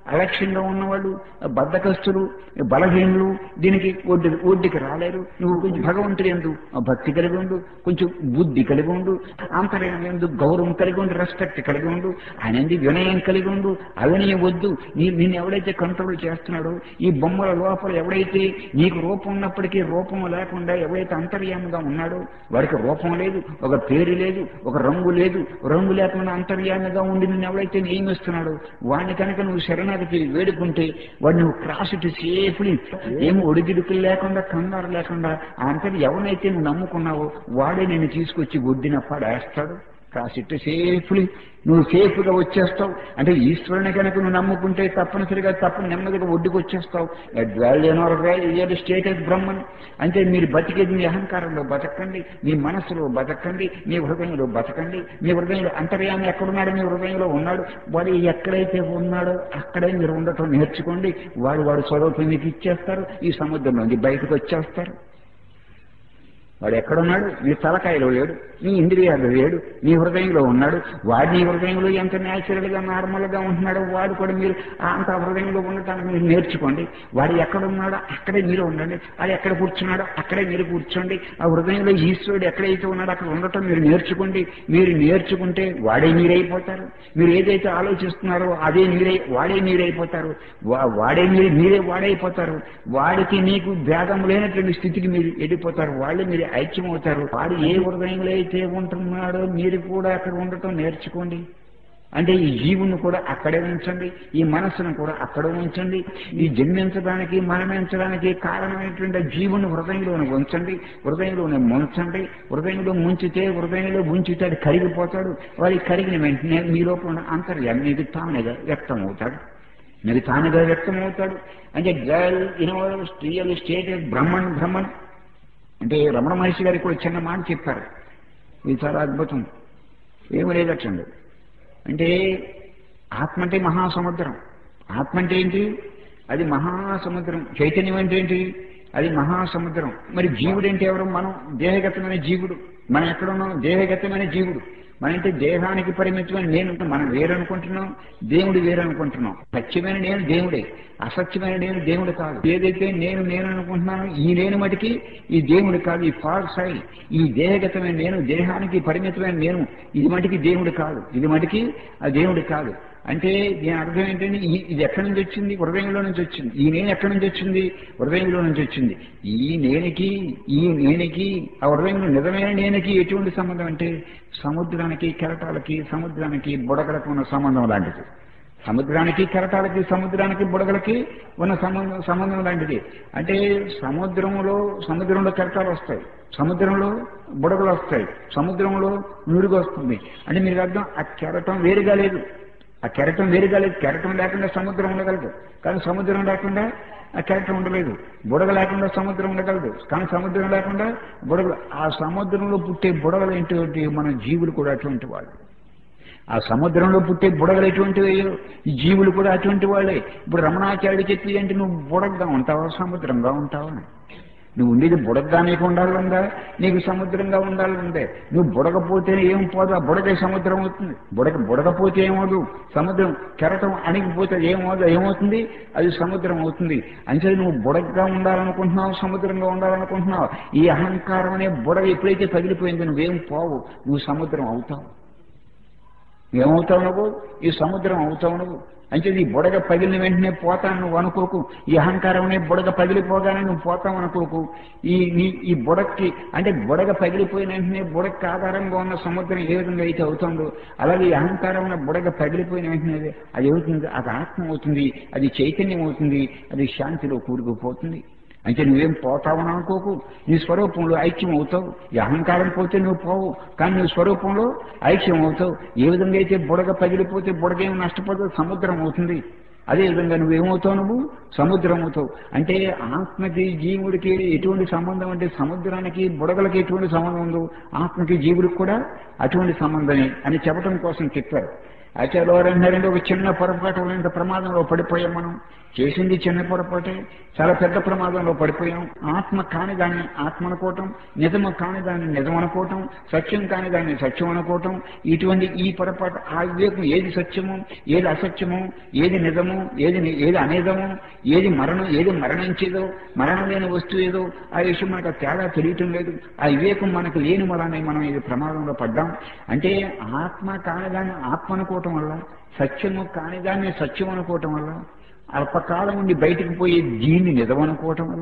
అలక్ష్యంగా ఉన్నవాళ్ళు బద్ధకస్తులు బలహీనులు దీనికి ఒడ్డు ఒడ్డుకి రాలేరు నువ్వు కొంచెం భగవంతుడు ఎందు భక్తి కలిగి ఉండు కొంచెం బుద్ధి కలిగి ఉండు అంతర్యం ఎందు గౌరవం కలిగి ఉండు రెస్పెక్ట్ కలిగి ఉండు ఆయన వినయం కలిగి ఉండు అవినయం వద్దు నీ నిన్ను ఎవడైతే కంట్రోల్ చేస్తున్నాడో ఈ బొమ్మల లోపల ఎవడైతే నీకు రూపం ఉన్నప్పటికీ రూపం లేకుండా ఎవడైతే అంతర్యామిగా ఉన్నాడో వాడికి రూపం లేదు ఒక పేరు లేదు ఒక రంగు లేదు రంగు లేకుండా అంతర్యామిగా ఉండి నిన్ను ఎవడైతే నియమిస్తున్నాడో వాడిని కనుక నువ్వు శరణాగతి వేడుకుంటే వాడు నువ్వు క్రాస్ ఇటు సేఫ్లీ ఏమి ఒడిగిడుకులు లేకుండా కంగారు లేకుండా ఆ అంతటి ఎవరినైతే నువ్వు నమ్ముకున్నావో వాడే నేను తీసుకొచ్చి ఒడ్డిన పడేస్తాడు కాసిట్టు సేఫ్లీ నువ్వు సేఫ్గా వచ్చేస్తావు అంటే ఈశ్వరుని కనుక నువ్వు నమ్ముకుంటే తప్పనిసరిగా తప్ప నెమ్మదిగా ఒడ్డుకు వచ్చేస్తావు డ్వెల్ స్టేటస్ బ్రహ్మన్ అంటే మీరు బతికేది మీ అహంకారంలో బతకండి మీ మనసులో బతకండి మీ హృదయంలో బతకండి మీ హృదయంలో అంతర్యామి ఎక్కడున్నాడు మీ హృదయంలో ఉన్నాడు వాడు ఎక్కడైతే ఉన్నాడో అక్కడే మీరు ఉండటం నేర్చుకోండి వాడు వాడు స్వరూపం మీకు ఇచ్చేస్తారు ఈ సముద్రంలోంచి బయటకు వచ్చేస్తారు వాడు ఎక్కడున్నాడు నీ తలకాయలో లేడు నీ ఇంద్రియాలు లేడు నీ హృదయంలో ఉన్నాడు వాడు నీ హృదయంలో ఎంత న్యాచురల్ గా నార్మల్ గా ఉంటున్నాడో వాడు కూడా మీరు అంత హృదయంలో ఉండటానికి మీరు నేర్చుకోండి వాడు ఎక్కడున్నాడో అక్కడే మీరు ఉండండి వాడు ఎక్కడ కూర్చున్నాడో అక్కడే మీరు కూర్చోండి ఆ హృదయంలో ఈశ్వరుడు ఎక్కడైతే ఉన్నాడో అక్కడ ఉండటం మీరు నేర్చుకోండి మీరు నేర్చుకుంటే వాడే మీరైపోతారు మీరు ఏదైతే ఆలోచిస్తున్నారో అదే మీరై వాడే మీరైపోతారు వా- వాడే మీరు మీరే వాడైపోతారు వాడికి నీకు భేదం లేనటువంటి స్థితికి మీరు వెళ్ళిపోతారు వాళ్ళే మీరు ఐక్యమవుతారు వాడు ఏ హృదయంలో అయితే ఉంటున్నాడో మీరు కూడా అక్కడ ఉండటం నేర్చుకోండి అంటే ఈ జీవుని కూడా అక్కడే ఉంచండి ఈ మనస్సును కూడా అక్కడ ఉంచండి ఈ జన్మించడానికి మరణించడానికి కారణమైనటువంటి జీవుని హృదయంలోనే ఉంచండి హృదయంలోనే ముంచండి హృదయంలో ముంచితే హృదయంలో ఉంచితే అది కరిగిపోతాడు వాడి కరిగిన వెంటనే మీ లోపల ఉన్న అంతర్యాన్ని మీకు తానుగా వ్యక్తం అవుతాడు మీకు తానుగా వ్యక్తం అవుతాడు అంటే గర్ల్ ఇనోవల్ రియల్ స్టేట్ బ్రహ్మన్ బ్రహ్మన్ అంటే రమణ మహర్షి గారికి కూడా చిన్న మాట చెప్పారు ఇది చాలా అద్భుతం ఏమి లేదటండి అంటే ఆత్మ అంటే మహాసముద్రం ఆత్మ అంటే ఏంటి అది మహాసముద్రం చైతన్యం అంటే ఏంటి అది మహాసముద్రం మరి జీవుడు అంటే ఎవరు మనం దేహగతమైన జీవుడు మనం ఎక్కడున్నాం దేహగతమైన జీవుడు మన అంటే దేహానికి పరిమితమైన నేను మనం వేరనుకుంటున్నాం దేవుడు వేరనుకుంటున్నాం సత్యమైన నేను దేవుడే అసత్యమైన నేను దేవుడు కాదు ఏదైతే నేను నేను అనుకుంటున్నానో ఈ నేను మటుకి ఈ దేవుడు కాదు ఈ ఫార్ సైడ్ ఈ దేహగతమైన నేను దేహానికి పరిమితమైన నేను ఇది మటుకి దేవుడు కాదు ఇది మటుకి ఆ దేవుడు కాదు అంటే దీని అర్థం ఏంటంటే ఈ- ఇది ఎక్కడి నుంచి వచ్చింది హృదయంలో నుంచి వచ్చింది ఈ నేను ఎక్కడి నుంచి వచ్చింది హృదయంలో నుంచి వచ్చింది ఈ నేనికి ఈ నేనికి ఆ హృదయంలో నిజమైన నేనికి ఎటువంటి సంబంధం అంటే సముద్రానికి కెరటాలకి సముద్రానికి బుడగలకు ఉన్న సంబంధం లాంటిది సముద్రానికి కెరటాలకి సముద్రానికి బుడగలకి ఉన్న సంబంధం సంబంధం లాంటిది అంటే సముద్రంలో సముద్రంలో కెరటాలు వస్తాయి సముద్రంలో బుడగలు వస్తాయి సముద్రంలో నురుగు వస్తుంది అంటే మీకు అర్థం ఆ కెరటం వేరుగా లేదు ఆ కెరటం వేరుగా లేదు కెరటం లేకుండా సముద్రం ఉండగలదు కానీ సముద్రం లేకుండా ఆ కెరటం ఉండలేదు బుడగ లేకుండా సముద్రం ఉండగలదు కానీ సముద్రం లేకుండా బుడగలు ఆ సముద్రంలో పుట్టే బుడగలు ఏంటి మన జీవులు కూడా అటువంటి వాళ్ళు ఆ సముద్రంలో పుట్టే బుడగలు ఎటువంటివి ఈ జీవులు కూడా అటువంటి వాళ్ళే ఇప్పుడు రమణాచార్యుడు చెప్పి అంటే నువ్వు బుడగగా ఉంటావా సముద్రంగా ఉంటావా నువ్వు ఉండేది బుడగగా నీకు ఉండాలందా నీకు సముద్రంగా ఉండాలంటే నువ్వు బుడగపోతే ఏం పోదు ఆ బుడగే సముద్రం అవుతుంది బుడగ బుడగపోతే ఏమవుదు సముద్రం కెరటం అణిగిపోతే ఏమవుదు ఏమవుతుంది అది సముద్రం అవుతుంది అంటే నువ్వు బుడగగా ఉండాలనుకుంటున్నావు సముద్రంగా ఉండాలనుకుంటున్నావు ఈ అహంకారం అనే బుడగ ఎప్పుడైతే పగిలిపోయిందో నువ్వేం పోవు నువ్వు సముద్రం అవుతావు ఏమవుతావు నువ్వు ఈ సముద్రం అవుతావు నువ్వు అంటే ఈ బుడగ పగిలిన వెంటనే పోతాను నువ్వు అనుకోకు ఈ అహంకారం అనే బుడగ పగిలిపోగానే నువ్వు పోతావు అనుకోకు ఈ నీ- ఈ బుడక్కి అంటే బుడగ పగిలిపోయిన వెంటనే బుడగకి ఆధారంగా ఉన్న సముద్రం ఏ విధంగా అయితే అవుతుందో అలాగే ఈ అహంకారం అనే బుడగ పగిలిపోయిన వెంటనే అది అవుతుంది అది ఆత్మ అవుతుంది అది చైతన్యం అవుతుంది అది శాంతిలో కూరుకుపోతుంది అంటే నువ్వేం పోతావని అనుకోకు నీ స్వరూపంలో ఐక్యం అవుతావు ఈ అహంకారం పోతే నువ్వు పోవు కానీ నీ స్వరూపంలో ఐక్యం అవుతావు ఏ విధంగా అయితే బుడగ పగిలిపోతే బుడగ ఏం నష్టపోతుంది సముద్రం అవుతుంది అదే విధంగా నువ్వేమవుతావు నువ్వు సముద్రం అవుతావు అంటే ఆత్మకి జీవుడికి ఎటువంటి సంబంధం అంటే సముద్రానికి బుడగలకి ఎటువంటి సంబంధం ఉందో ఆత్మకి జీవుడికి కూడా అటువంటి సంబంధమే అని చెప్పడం కోసం చెప్పారు ఆచార్య వారు అన్నారంటే ఒక చిన్న పొరపాటు వల్ల ప్రమాదంలో పడిపోయాం మనం చేసింది చిన్న పొరపాటే చాలా పెద్ద ప్రమాదంలో పడిపోయాం ఆత్మ కాని దాన్ని ఆత్మ అనుకోవటం నిజము కాని దాన్ని నిజం అనుకోవటం సత్యం కాని దాన్ని సత్యం అనుకోవటం ఇటువంటి ఈ పొరపాటు ఆ వివేకం ఏది సత్యము ఏది అసత్యము ఏది నిజము ఏది ని- ఏది అనేదము ఏది మరణం ఏది మరణించేదో మరణం లేని వస్తువు ఏదో ఆ విషయం మనకు ఆ తేడా తెలియటం లేదు ఆ వివేకం మనకు లేని వలనే మనం ఇది ప్రమాదంలో పడ్డాం అంటే ఆత్మ కానిదాన్ని ఆత్మ అనుకోవటం వల్ల సత్యము కానిదాన్ని సత్యం అనుకోవటం వల్ల అల్పకాలం నుండి బయటకు పోయే దీన్ని నిజం అనుకోవటం వల్ల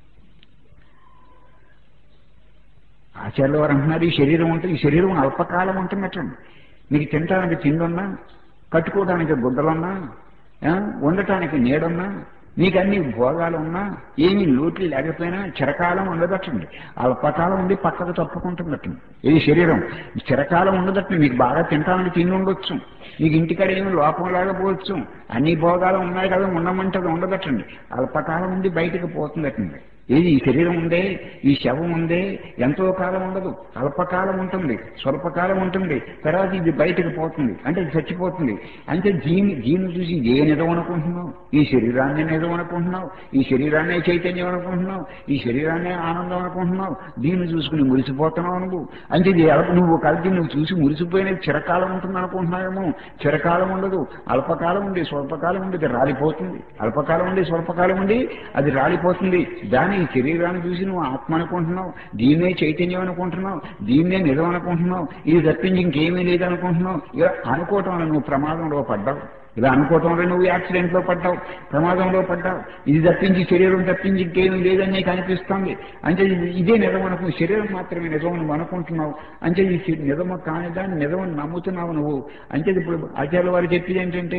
ఆచార్యుల వారు అంటున్నారు ఈ శరీరం ఉంటుంది ఈ శరీరం అల్పకాలం ఉంటున్నట్లండి మీకు తినటానికి తిండున్నా కట్టుకోవడానికి గుడ్డలున్నా ఆ, ఉండటానికి నీడున్నా మీకు అన్ని భోగాలు ఉన్నా ఏమీ లోట్లు లేకపోయినా చిరకాలం ఉండదట్టండి అల్పకాలం ఉండి పక్కకు తప్పుకుంటుందట్టండి ఇది శరీరం చిరకాలం ఉండదట్టండి మీకు బాగా తినటానికి తిండి ఉండొచ్చు మీకు ఇంటికాడ ఏమి లోపం లేకపోవచ్చు అన్ని భోగాలు ఉన్నాయి కదా ఉండమంటది ఉండదట్టండి అల్పకాలం ఉండి బయటకు పోతుందట్టండి ఏది ఈ శరీరం ఉందే ఈ శవం ఉందే ఎంతో కాలం ఉండదు అల్పకాలం ఉంటుంది స్వల్పకాలం ఉంటుంది తర్వాత ఇది బయటకు పోతుంది అంటే ఇది చచ్చిపోతుంది అంటే దీని దీన్ని చూసి ఏ నిజం అనుకుంటున్నావు ఈ శరీరాన్ని నిజం అనుకుంటున్నావు ఈ శరీరాన్నే చైతన్యం అనుకుంటున్నావు ఈ శరీరాన్నే ఆనందం అనుకుంటున్నావు దీన్ని చూసుకుని మురిసిపోతున్నావు నువ్వు అంటే ఇది ఎలా- నువ్వు కలిసి నువ్వు చూసి మురిసిపోయినది చిరకాలం ఉంటుంది అనుకుంటున్నావేమో చిరకాలం ఉండదు అల్పకాలం ఉండి స్వల్పకాలం ఉండి అది రాలిపోతుంది అల్పకాలం ఉండి స్వల్పకాలం ఉండి అది రాలిపోతుంది దాని శరీరాన్ని చూసి నువ్వు ఆత్మ అనుకుంటున్నావు దీన్నే చైతన్యం అనుకుంటున్నావు దీన్నే నిజం అనుకుంటున్నావు ఇది తప్పించి ఇంకేమీ లేదు అనుకుంటున్నావు ఇలా అనుకోవటం వల్ల నువ్వు ప్రమాదంలో పడ్డావు ఇలా అనుకోవటం వల్ల నువ్వు యాక్సిడెంట్ లో పడ్డావు ప్రమాదంలో పడ్డావు ఇది తప్పించి శరీరం తప్పించి ఇంకేమీ లేదని నీకు అనిపిస్తుంది అంటే ఇది- ఇదే నిజం అనుకు శరీరం మాత్రమే నిజం నువ్వు అనుకుంటున్నావు అంటే ఈ శ- నిజము కాని దాన్ని నిజమని నమ్ముతున్నావు నువ్వు అంటే ఇప్పుడు ఆచార్య వారు చెప్పేది ఏంటంటే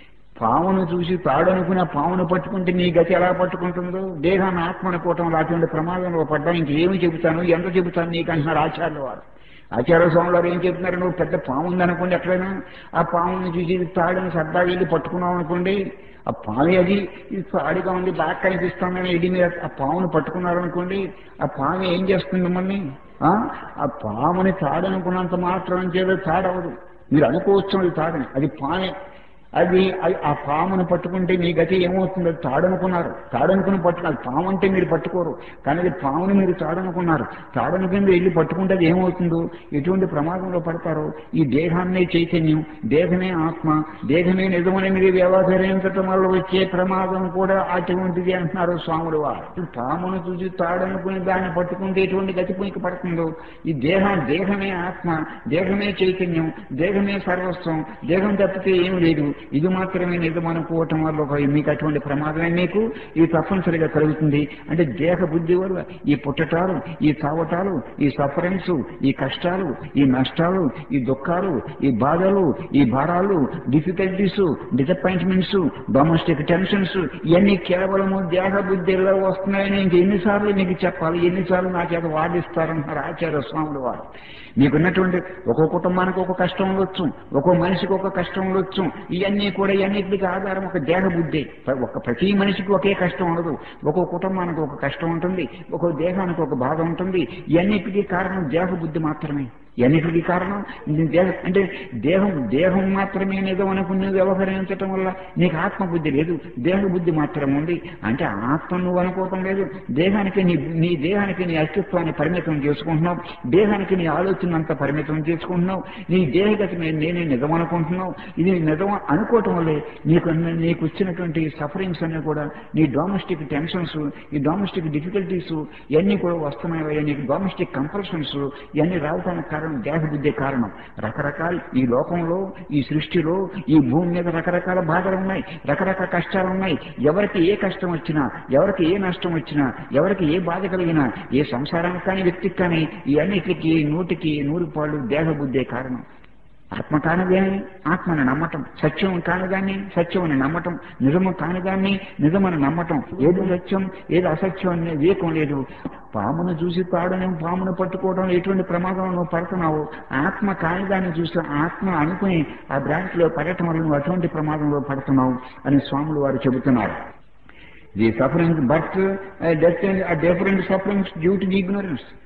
పామును చూసి తాడు అనుకుని ఆ పామును పట్టుకుంటే నీ గతి ఎలా పట్టుకుంటుందో దేహాన్ని ఆత్మ అనుకోవటం అటువంటి ప్రమాదంలో పడ్డా ఇంకేమి చెబుతాను ఎంత చెబుతాను నీకు అంటున్నారు ఆచార్యుల వారు ఆచార్య స్వామి వారు ఏం చెప్తున్నారు నువ్వు పెద్ద పాము ఉందనుకోండి ఎక్కడైనా ఆ పాముని చూసి ఇది తాడుని సరదాగా వెళ్ళి పట్టుకున్నావు అనుకోండి ఆ పాము అది ఇది తాడుగా ఉంది బాగా కనిపిస్తుందని ఇది మీద ఆ పాముని పట్టుకున్నారనుకోండి ఆ పాము ఏం చేస్తుంది మిమ్మల్ని ఆ ఆ పాముని తాడనుకున్నంత మాత్రం చేత తాడవదు మీరు అనుకోవచ్చు అది తాడని అది పామే అది అది ఆ పామును పట్టుకుంటే మీ గతి ఏమవుతుందో తాడనుకున్నారు తాడనుకుని పట్టుకున్నారు పాము అంటే మీరు పట్టుకోరు కానీ అది పాముని మీరు తాడనుకున్నారు తాడనుకుని మీరు వెళ్ళి పట్టుకుంటే అది ఏమవుతుందో ఎటువంటి ప్రమాదంలో పడతారో ఈ దేహాన్నే చైతన్యం దేహమే ఆత్మ దేహమే నిజమని మీరు వ్యవహరించటం వల్ల వచ్చే ప్రమాదం కూడా అటువంటిది అంటున్నారు స్వాములు వారు పామును చూసి తాడనుకుని దాన్ని పట్టుకుంటే ఎటువంటి గతి మీకు పడుతుందో ఈ దేహం దేహమే ఆత్మ దేహమే చైతన్యం దేహమే సర్వస్వం దేహం తప్పితే ఏం లేదు ఇది మాత్రమే నిజం అనుకోవటం వల్ల ఒక మీకు అటువంటి ప్రమాదమే మీకు ఇది తప్పనిసరిగా కలుగుతుంది అంటే దేహ బుద్ధి వల్ల ఈ పుట్టటాలు ఈ తావటాలు ఈ సఫరెన్స్ ఈ కష్టాలు ఈ నష్టాలు ఈ దుఃఖాలు ఈ బాధలు ఈ భారాలు డిఫికల్టీస్ డిసప్పాయింట్మెంట్స్ డొమెస్టిక్ టెన్షన్స్ ఇవన్నీ కేవలము దేహ బుద్ధిలో వస్తున్నాయని ఇంక ఎన్నిసార్లు మీకు చెప్పాలి ఎన్నిసార్లు నా చేత వాదిస్తారంటారు ఆచార్య స్వాములు వారు మీకున్నటువంటి ఒక్కో కుటుంబానికి ఒక కష్టం ఉండొచ్చు ఒక్కో మనిషికి ఒక కష్టం ఉండొచ్చు ఇవన్నీ కూడా ఇవన్నిటికి ఆధారం ఒక దేహ బుద్ధి ఒక ప్రతి మనిషికి ఒకే కష్టం ఉండదు ఒక్కో కుటుంబానికి ఒక కష్టం ఉంటుంది ఒక్కో దేహానికి ఒక బాధ ఉంటుంది ఇవన్నిటికీ కారణం దేహ బుద్ధి మాత్రమే ఇవన్నిటికీ కారణం నీ దేహం అంటే దేహం దేహం మాత్రమే నిజం అనుకుని వ్యవహరించటం వల్ల నీకు ఆత్మబుద్ధి లేదు దేహ బుద్ధి మాత్రం ఉంది అంటే ఆత్మ నువ్వు అనుకోవటం లేదు దేహానికి నీ నీ దేహానికి నీ అస్తిత్వాన్ని పరిమితం చేసుకుంటున్నావు దేహానికి నీ ఆలోచన అంతా పరిమితం చేసుకుంటున్నావు నీ దేహగతి నే- నేనే నిజం అనుకుంటున్నావు ఇది నిజం అనుకోవటం వల్లే నీకు నీకు వచ్చినటువంటి సఫరింగ్స్ అన్ని కూడా నీ డొమెస్టిక్ టెన్షన్స్ ఈ డొమెస్టిక్ డిఫికల్టీస్ ఇవన్నీ కూడా వస్తున్నాయి నీకు డొమెస్టిక్ కంపల్షన్స్ ఇవన్నీ రావడానికి కారణం దేహ బుద్ధి కారణం రకరకాల ఈ లోకంలో ఈ సృష్టిలో ఈ భూమి మీద రకరకాల బాధలు ఉన్నాయి రకరకాల కష్టాలు ఉన్నాయి ఎవరికి ఏ కష్టం వచ్చినా ఎవరికి ఏ నష్టం వచ్చినా ఎవరికి ఏ బాధ కలిగినా ఏ సంసారానికి కానీ వ్యక్తికి కానీ ఈ అన్నిటికీ నూటికి నూరు పాళ్ళు దేహ బుద్ధే కారణం ఆత్మ కానిదాన్ని ఆత్మని నమ్మటం సత్యం కానిదాన్ని సత్యమని నమ్మటం నిజము కానిదాన్ని నిజమని నమ్మటం ఏది సత్యం ఏది అసత్యం అనే వివేకం లేదు పామును చూసి తాడని పామును పట్టుకోవడం ఎటువంటి ప్రమాదం నువ్వు పడుతున్నావు ఆత్మ కానిదాన్ని చూసి ఆత్మ అనుకుని ఆ బ్రాంచ్ లో పడటం వల్ల నువ్వు అటువంటి ప్రమాదంలో పడుతున్నావు అని స్వాములు వారు చెబుతున్నారు the suffering but death and different sufferings due to the ignorance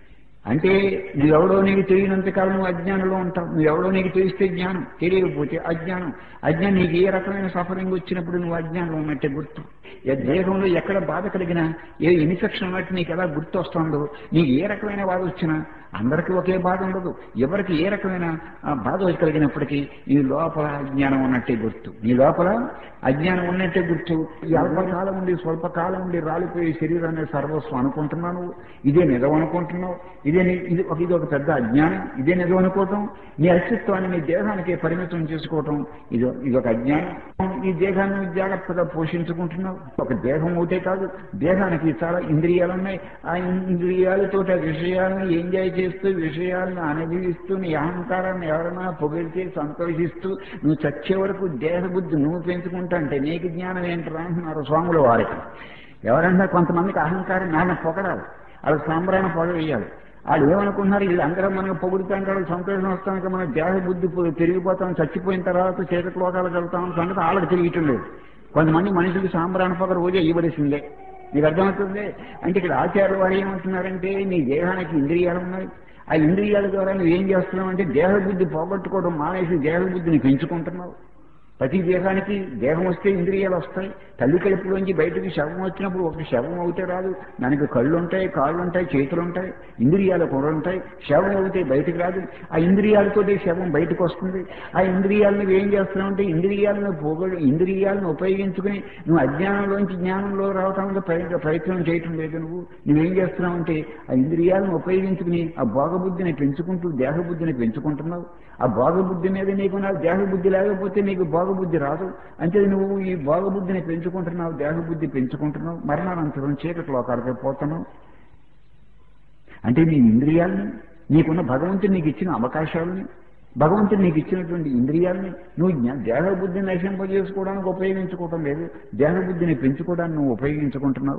అంటే నువ్వెవడో నీకు తెలియనంత కాలం నువ్వు అజ్ఞానంలో ఉంటావు నువ్వెవడో నీకు తెలిస్తే జ్ఞానం తెలియకపోతే అజ్ఞానం అజ్ఞానం నీకు ఏ రకమైన సఫరింగ్ వచ్చినప్పుడు నువ్వు అజ్ఞానంలో ఉన్నట్టే గుర్తు ఏ దేహంలో ఎక్కడ బాధ కలిగినా ఏ ఇన్ఫెక్షన్ ఉన్నట్టు నీకు ఎలా గుర్తు వస్తుందో నీకు ఏ రకమైన బాధ వచ్చినా అందరికీ ఒకే బాధ ఉండదు ఎవరికి ఏ రకమైన ఆ, బాధ కలిగినప్పటికీ నీ లోపల అజ్ఞానం ఉన్నట్టే గుర్తు నీ లోపల అజ్ఞానం ఉన్నట్టే గుర్తు ఈ అల్పకాలం ఉండి స్వల్పకాలం ఉండి రాలిపోయే శరీరాన్ని సర్వస్వం అనుకుంటున్నాను ఇదే నిజం అనుకుంటున్నావు ఇదే నీ- ఇది ఒక ఇది ఒక పెద్ద అజ్ఞానం ఇదే నిజం అనుకోవటం నీ అస్తిత్వాన్ని నీ దేహానికి పరిమితం చేసుకోవటం ఇది ఇది ఒక అజ్ఞానం ఈ దేహాన్ని జాగ్రత్తగా పోషించుకుంటున్నావు ఒక దేహం ఒకటే కాదు దేహానికి చాలా ఇంద్రియాలు ఉన్నాయి ఆ ఇంద్రియాలతో ఆ విషయాలను ఎంజాయ్ చేస్తూ విషయాలను అనుభవిస్తూ నీ అహంకారాన్ని ఎవరైనా పొగిడితే సంతోషిస్తూ నువ్వు చచ్చే వరకు దేహ బుద్ధి నువ్వు పెంచుకుంటా అంటే నీకు జ్ఞానం ఏంటరా అంటున్నారు స్వాముల వారికి ఎవరన్నా కొంతమందికి అహంకారం నాన్న పొగడాలి వాళ్ళకి సాంబ్రాన్ని పొగ వేయాలి వాళ్ళు ఏమనుకుంటున్నారు వీళ్ళు అందరూ మనకు పొగుడుతాంటారు సంతోషం వస్తానికి మన దేహ బుద్ధి పొ- పెరిగిపోతాం చచ్చిపోయిన తర్వాత చీకటి లోకాలకు వెళ్తాం సంగతి వాళ్ళకి తెలియటం లేదు కొంతమంది మనుషులకి సాంబ్రాన్ని పొగ రోజే ఇవ్వవలసిందే నీకు అర్థమవుతుంది అంటే ఇక్కడ ఆచార్య వారు ఏమంటున్నారంటే నీ దేహానికి ఇంద్రియాలు ఉన్నాయి ఆ ఇంద్రియాల ద్వారా నువ్వు ఏం చేస్తున్నావు అంటే దేహ బుద్ధి పోగొట్టుకోవడం మానేసి దేహ బుద్ధిని పెంచుకుంటున్నావు ప్రతి దేహానికి దేహం వస్తే ఇంద్రియాలు వస్తాయి తల్లి కడుపులోంచి బయటకు శవం వచ్చినప్పుడు ఒక శవం అవుతే రాదు దానికి కళ్ళు ఉంటాయి కాళ్ళు ఉంటాయి చేతులు ఉంటాయి ఇంద్రియాలు కూడా ఉంటాయి శవం అవుతే బయటకు రాదు ఆ ఇంద్రియాలతోటి శవం బయటకు వస్తుంది ఆ ఇంద్రియాలను ఏం చేస్తున్నావు అంటే ఇంద్రియాలను పోగొడు ఇంద్రియాలను ఉపయోగించుకుని నువ్వు అజ్ఞానంలోంచి జ్ఞానంలో రావడానికి ప్రయ- ప్రయత్నం చేయటం లేదు నువ్వు నువ్వేం చేస్తున్నావు అంటే ఆ ఇంద్రియాలను ఉపయోగించుకుని ఆ భోగబుద్ధిని పెంచుకుంటూ దేహబుద్ధిని పెంచుకుంటున్నావు ఆ భోగబుద్ధి మీద నీకు నా దేహబుద్ధి లేకపోతే నీకు భోగబుద్ధి రాదు అంటే నువ్వు ఈ భోగబుద్ధిని పెంచుకుంటున్నావు దేహబుద్ధి పెంచుకుంటున్నావు మరణానంతరం చీకటి లోకాలకి పోతున్నావు అంటే నీ ఇంద్రియాలని నీకున్న భగవంతుడు నీకు ఇచ్చిన అవకాశాలని భగవంతుడు నీకు ఇచ్చినటువంటి ఇంద్రియాలని నువ్వు జ్ఞా- దేహబుద్ధిని నశింపజేసుకోవడానికి ఉపయోగించుకోవటం లేదు దేహబుద్ధిని పెంచుకోవడానికి నువ్వు ఉపయోగించుకుంటున్నావు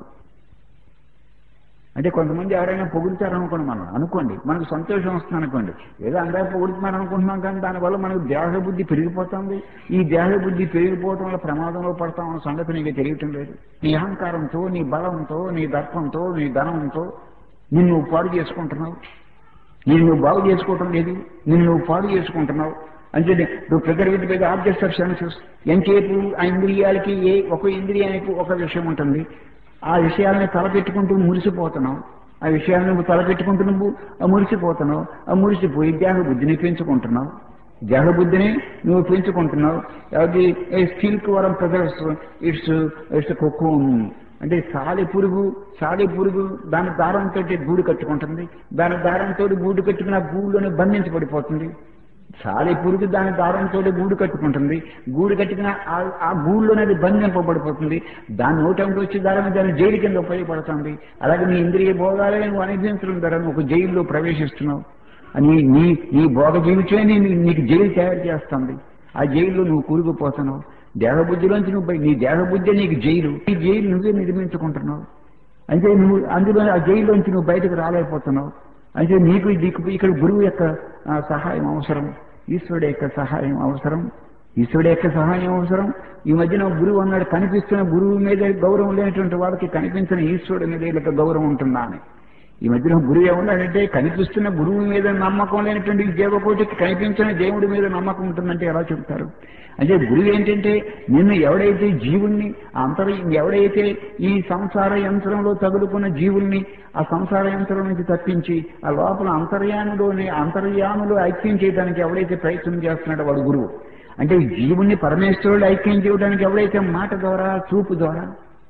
అంటే కొంతమంది ఎవరైనా పొగుడుతారనుకోండి మనం అనుకోండి మనకు సంతోషం వస్తుంది అనుకోండి ఏదో అందరూ పొగుడుతున్నారు అనుకుంటున్నాం కానీ దానివల్ల మనకు దేహ బుద్ధి పెరిగిపోతుంది ఈ దేహ బుద్ధి పెరిగిపోవటం వల్ల ప్రమాదంలో పడతామన్న సంగతి నీకు తెలియటం లేదు నీ అహంకారంతో నీ బలంతో నీ దర్పంతో నీ ధనంతో నిన్ను నువ్వు పాడు చేసుకుంటున్నావు నేను నువ్వు బాగు చేసుకోవటం లేదు నిన్ను నువ్వు పాడు చేసుకుంటున్నావు అంటే నువ్వు ప్రిజర్వేటివ్ మీద ఆబ్జెక్ట్స్ ఆఫ్ సెన్సెస్ ఎంతసేపు ఆ ఇంద్రియాలకి ఏ ఒక ఇంద్రియానికి ఒక విషయం ఉంటుంది ఆ విషయాలని తలపెట్టుకుంటూ మురిసిపోతున్నావు ఆ విషయాలను నువ్వు తలపెట్టుకుంటూ నువ్వు ఆ మురిసిపోతున్నావు ఆ మురిసిపోయి దేహ బుద్ధిని పెంచుకుంటున్నావు దేహ బుద్ధిని నువ్వు పెంచుకుంటున్నావు అది సిల్క్ వరం ప్రజర్స్ ఇట్స్ ఇట్స్ కుక్కు అంటే సాలి పురుగు సాలి పురుగు దాని దారంతో గూడు కట్టుకుంటుంది దాని దారంతో గూడు కట్టుకుని ఆ గూడులోనే బంధించబడిపోతుంది సాలి పురుగు దాని దారంతో గూడు కట్టుకుంటుంది గూడు కట్టుకున్న ఆ- ఆ గూడులోనే అది బంధింపబడిపోతుంది దాని నోటంతో వచ్చి దాని దాని జైలు కింద ఉపయోగపడుతుంది అలాగే నీ ఇంద్రియ భోగాలే నువ్వు అనుభవించడం ద్వారా నువ్వు ఒక జైల్లో ప్రవేశిస్తున్నావు నీ నీ నీ భోగ జీవితమే నీ- నీకు జైలు తయారు చేస్తుంది ఆ జైల్లో నువ్వు కూరుకుపోతున్నావు దేహబుద్ధిలోంచి నువ్వు బయ- నీ దేహబుద్ధి నీకు జైలు ఈ జైలు నువ్వే నిర్మించుకుంటున్నావు అంటే నువ్వు అందులో ఆ జైల్లోంచి నువ్వు బయటకు రాలేకపోతున్నావు అంటే నీకు నీకు ఇక్కడ గురువు యొక్క ఆ, సహాయం అవసరం ఈశ్వరుడు యొక్క సహాయం అవసరం ఈశ్వరుడు యొక్క సహాయం అవసరం ఈ మధ్యన గురువు అన్నాడు కనిపిస్తున్న గురువు మీద గౌరవం లేనటువంటి వాళ్ళకి కనిపించిన ఈశ్వరుడు మీద వీళ్ళకి గౌరవం ఉంటుందా అని ఈ మధ్యన గురువు ఏమన్నాడంటే కనిపిస్తున్న గురువు మీద నమ్మకం లేనటువంటి ఈ జీవకోటికి కనిపించిన దేవుడి మీద నమ్మకం ఉంటుందంటే ఎలా చెప్తారు అంటే గురువు ఏంటంటే నిన్ను ఎవడైతే జీవుణ్ణి ఆ అంతర ఎవడైతే ఈ సంసార యంత్రంలో తగులుకున్న జీవుల్ని ఆ సంసార యంత్రం నుంచి తప్పించి ఆ లోపల అంతర్యానులోని అంతర్యానులో ఐక్యం చేయడానికి ఎవడైతే ప్రయత్నం చేస్తున్నాడో వాడు గురువు అంటే ఈ జీవుణ్ణి పరమేశ్వరుడు ఐక్యం చేయడానికి ఎవడైతే మాట ద్వారా చూపు ద్వారా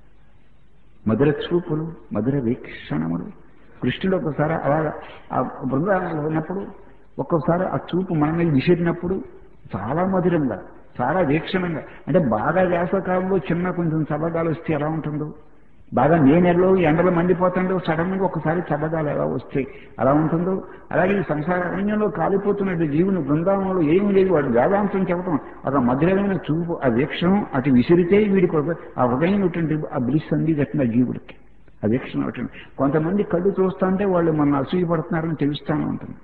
మధుర చూపులు మధుర వీక్షణములు కృష్ణుడు ఒకసారి అలా ఆ బృందావనంలో ఉన్నప్పుడు ఒక్కొక్కసారి ఆ చూపు మన మీద విసిరినప్పుడు చాలా మధురంగా చాలా వీక్షణంగా అంటే బాగా వేసవకాలంలో చిన్న కొంచెం చల్లగాలు వస్తే ఎలా ఉంటుందో బాగా మే నెలలో ఎండలు మండిపోతుండో సడన్ గా ఒకసారి చల్లగాలు ఎలా వస్తాయి అలా ఉంటుందో అలాగే ఈ సంసార అరణ్యంలో కాలిపోతున్నట్టు జీవుని బృందావనంలో ఏమీ లేదు వాడు వేదాంతం చెప్పడం ఒక మధురమైన చూపు ఆ వీక్షణం అటు విసిరితే వీడికి ఒక ఆ హృదయమైనటువంటి ఆ బ్లిస్ అంది దట్టిన జీవుడికి ఆ వీక్షణ ఒకటి కొంతమంది కళ్ళు చూస్తుంటే వాళ్ళు మన అసూయపడుతున్నారని తెలుస్తానే ఉంటుంది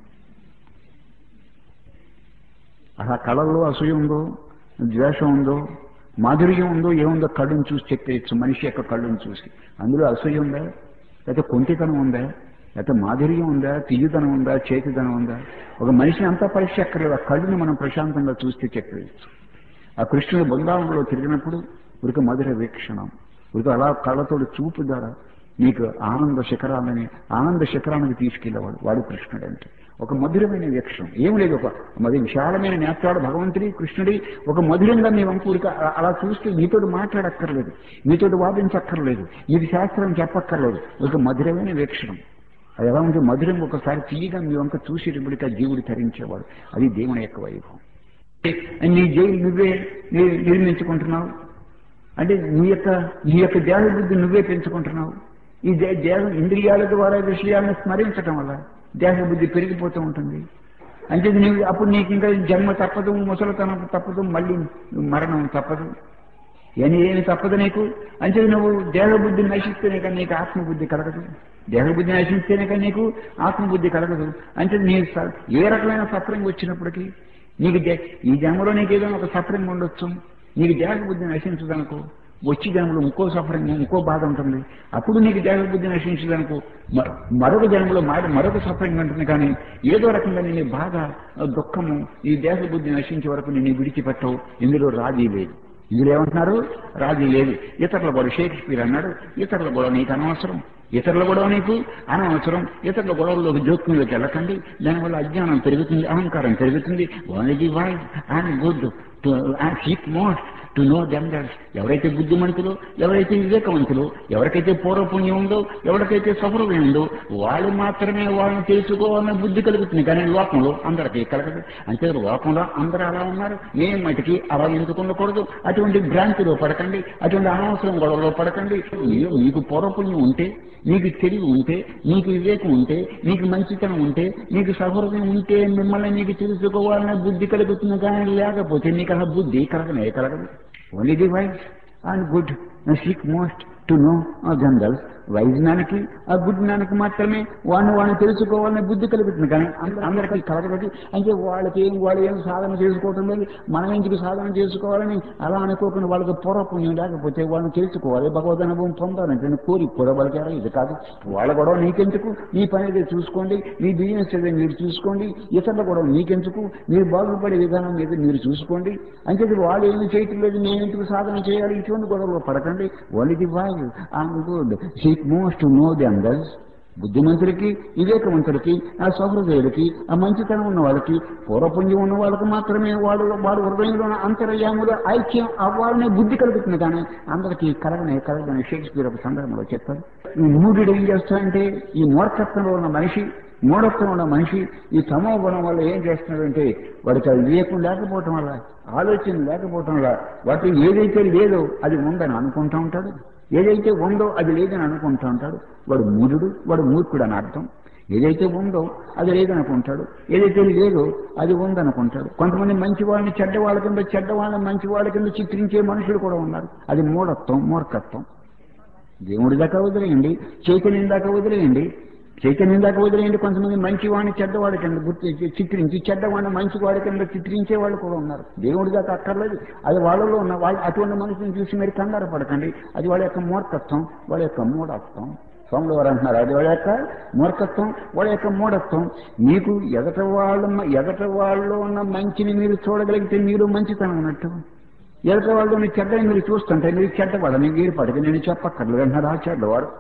ఆ కళల్లో అసూయ ఉందో ద్వేషం ఉందో మాధుర్యం ఉందో ఏముందో కళ్ళును చూసి చెప్పేయచ్చు మనిషి యొక్క కళ్ళును చూసి అందులో అసూయ ఉందా లేకపోతే కొంటితనం ఉందా లేకపోతే మాధుర్యం ఉందా తీయదనం ఉందా చేతిదనం ఉందా ఒక మనిషిని అంతా పరీక్ష ఎక్కర్లేదు ఆ కళ్ళుని మనం ప్రశాంతంగా చూస్తే చెప్పవచ్చు ఆ కృష్ణుడు బృందావనంలో తిరిగినప్పుడు ఉరికి మధుర వీక్షణం ఉరికి అలా కళ్ళతోటి చూపు ద్వారా నీకు ఆనంద శిఖరాలని ఆనంద శిఖరానికి తీసుకెళ్లేవాడు వాడు కృష్ణుడు అంటే ఒక మధురమైన వీక్షణం ఏం లేదు ఒక మరి విశాలమైన నేత్రాడు భగవంతుడి కృష్ణుడి ఒక మధురంగా మీ వంకూరిక అలా చూస్తే మీతోటి మాట్లాడక్కర్లేదు మీతోటి వాదించక్కర్లేదు ఇది శాస్త్రం చెప్పక్కర్లేదు ఒక మధురమైన వీక్షణం అది ఎలా ఉంటే మధురం ఒకసారి తీయగా మీ వంక చూసేటప్పటికి ఆ జీవుడు తరించేవాడు అది దేవుని యొక్క వైభవం నీ జైలు నువ్వే ని- నిర్మించుకుంటున్నావు అంటే నీ యొక్క నీ యొక్క దేహ బుద్ధి నువ్వే పెంచుకుంటున్నావు ఈ దే- దేహ ఇంద్రియాల ద్వారా విషయాలను స్మరించటం వల్ల దేహ బుద్ధి పెరిగిపోతూ ఉంటుంది అంటే నీవు అప్పుడు నీకు ఇంకా జన్మ తప్పదు ముసలితనం తప్పదు మళ్ళీ మరణం తప్పదు ఏమి ఏమి తప్పదు నీకు అంటే నువ్వు దేహబుద్ధి నశిస్తేనే కానీ నీకు ఆత్మబుద్ధి కలగదు దేహబుద్ధి నశిస్తేనే కానీ నీకు ఆత్మబుద్ధి కలగదు అంటే నీ స- ఏ రకమైన సఫరింగ్ వచ్చినప్పటికీ నీకు దే- ఈ జన్మలో నీకు ఏదైనా ఒక సఫరింగ్ ఉండొచ్చు నీకు దేహబుద్ధి నశించదనుకో వచ్చి జన్మలో ఇంకో సఫరింగ్ ఇంకో బాధ ఉంటుంది అప్పుడు నీకు దేహబుద్ధి నశించదనుకో మ- మరొక జన్మలో మారి మరొక సఫరింగ్ ఉంటుంది కానీ ఏదో రకంగా నీ బాధ దుఃఖము ఈ దేహబుద్ధి నశించే వరకు నేను విడిచిపెట్టవు ఇందులో రాజీ లేదు ఇందులో ఏమంటున్నారు రాజీ లేదు ఇతరుల గొడవ షేక్స్పియర్ అన్నాడు ఇతరుల గొడవ నీకు అనవసరం ఇతరుల గొడవ నీకు అనవసరం ఇతరుల గొడవల్లోకి జోక్యంలోకి వెళ్ళకండి దానివల్ల అజ్ఞానం పెరుగుతుంది అహంకారం పెరుగుతుంది only the wise and good to seek most to know them others ఎవరైతే బుద్ధిమంతులు ఎవరైతే వివేకవంతులు ఎవరికైతే పూర్వపుణ్యం ఉందో ఎవరికైతే సఫలం ఉందో వాళ్ళు మాత్రమే వాళ్ళని తెలుసుకోవాలనే బుద్ధి కలుగుతుంది కానీ లోకంలో అందరికీ కలగదు అంతే లోకంలో అందరూ అలా ఉన్నారు ఏ మటుకి అలా ఎందుకు ఉండకూడదు అటువంటి భ్రాంతిలో పడకండి అటువంటి అనవసరం గొడవలో పడకండి మీరు మీకు పూర్వపుణ్యం ఉంటే నీకు తెలివి ఉంటే నీకు వివేకం ఉంటే నీకు మంచితనం ఉంటే నీకు సహృదయం ఉంటే మిమ్మల్ని నీకు తెలుసుకోవాలనే బుద్ధి కలుగుతుంది కానీ లేకపోతే నీకు అలా బుద్ధి కలగనే కలగదు only the wise and good seek most to know generals wise జ్ఞానికి ఆ గుడ్ జ్ఞానికి మాత్రమే వాడిని వాడిని తెలుసుకోవాలనే బుద్ధి కలుగుతుంది కానీ అంద- అందరికీ కలగదు అంటే వాళ్ళకి ఏం వాళ్ళు ఏం సాధన చేసుకోవటం లేదు మనం ఎందుకు సాధన చేసుకోవాలని అలా అనుకోకుండా వాళ్ళకి పూర్వపుణ్యం లేకపోతే వాళ్ళని తెలుసుకోవాలి భగవద్ అనుభవం పొందాలంటే కోరిక కూడా వాళ్ళకి ఎలా ఇది కాదు వాళ్ళ గొడవ నీకెందుకు నీ పని ఏదో చూసుకోండి మీ బిజినెస్ ఏదో మీరు చూసుకోండి ఇతరుల గొడవ నీకెందుకు మీరు బాగుపడే విధానం మీద మీరు చూసుకోండి అంటే వాళ్ళు ఏమి చేయటం లేదు నేను ఎందుకు సాధన చేయాలి ఇటువంటి గొడవలో పడకండి only the wise and good seek most know the others బుద్ధిమంతులకి వివేకవంతులకి ఆ సౌహృదయులకి ఆ మంచితనం ఉన్న వాళ్ళకి పూర్వపుణ్యం ఉన్న వాళ్ళకి మాత్రమే వాడు వాడు హృదయంలో ఉన్న అంతర్యాములు ఐక్యం అవ్వాలనే బుద్ధి కలుగుతుంది కానీ అందరికీ కలగనే కలగని షేక్స్పియర్ ఒక సందర్భంలో చెప్పారు ఈ మూఢుడు ఏం చేస్తాడంటే ఈ మూర్ఖత్వంలో ఉన్న మనిషి మూఢత్వం ఉన్న మనిషి ఈ తమో గుణం వల్ల ఏం చేస్తున్నాడంటే వాడికి ఆ వివేకం లేకపోవటం వల్ల ఆలోచన లేకపోవటం వల్ల వాటి ఏదైతే లేదో అది ఉందని అనుకుంటూ ఉంటాడు ఏదైతే ఉందో అది లేదని అనుకుంటూ ఉంటాడు వాడు మూఢుడు వాడు మూర్ఖుడు అని అర్థం ఏదైతే ఉందో అది లేదనుకుంటాడు ఏదైతే లేదో అది ఉందనుకుంటాడు కొంతమంది మంచి వాళ్ళని చెడ్డ వాళ్ళ కింద చెడ్డ వాళ్ళని మంచి వాళ్ళ కింద చిత్రించే మనుషులు కూడా ఉన్నారు అది మూఢత్వం మూర్ఖత్వం దేవుడి దాకా వదిలేయండి చైతన్యం దాకా వదిలేయండి చైతన్యం దాకా వదిలేయండి కొంతమంది మంచివాడిని చెడ్డవాడి కింద గుర్తి చిత్రించి చెడ్డవాడిని మంచివాడి కింద చిత్రించే వాళ్ళు కూడా ఉన్నారు దేవుడి దాకా అక్కర్లేదు అది వాళ్ళలో ఉన్న వాళ్ళు అటువంటి మనుషులను చూసి మీరు కంగారు పడకండి అది వాళ్ళ యొక్క మూర్ఖత్వం వాళ్ళ యొక్క మూఢత్వం స్వాములు వారు అంటున్నారు అది వాళ్ళ యొక్క మూర్ఖత్వం వాళ్ళ యొక్క మూఢత్వం మీకు ఎదట వాళ్ళ ఎదట వాళ్ళలో ఉన్న మంచిని మీరు చూడగలిగితే మీరు మంచితనం ఉన్నట్టు ఎదట వాళ్ళని చెడ్డని మీరు చూస్తుంటే మీరు చెడ్డవాళ్ళని మీరు పడక నేను చెప్పక్కర్లేదు అంటున్నారు ఆ చెడ్డవాడు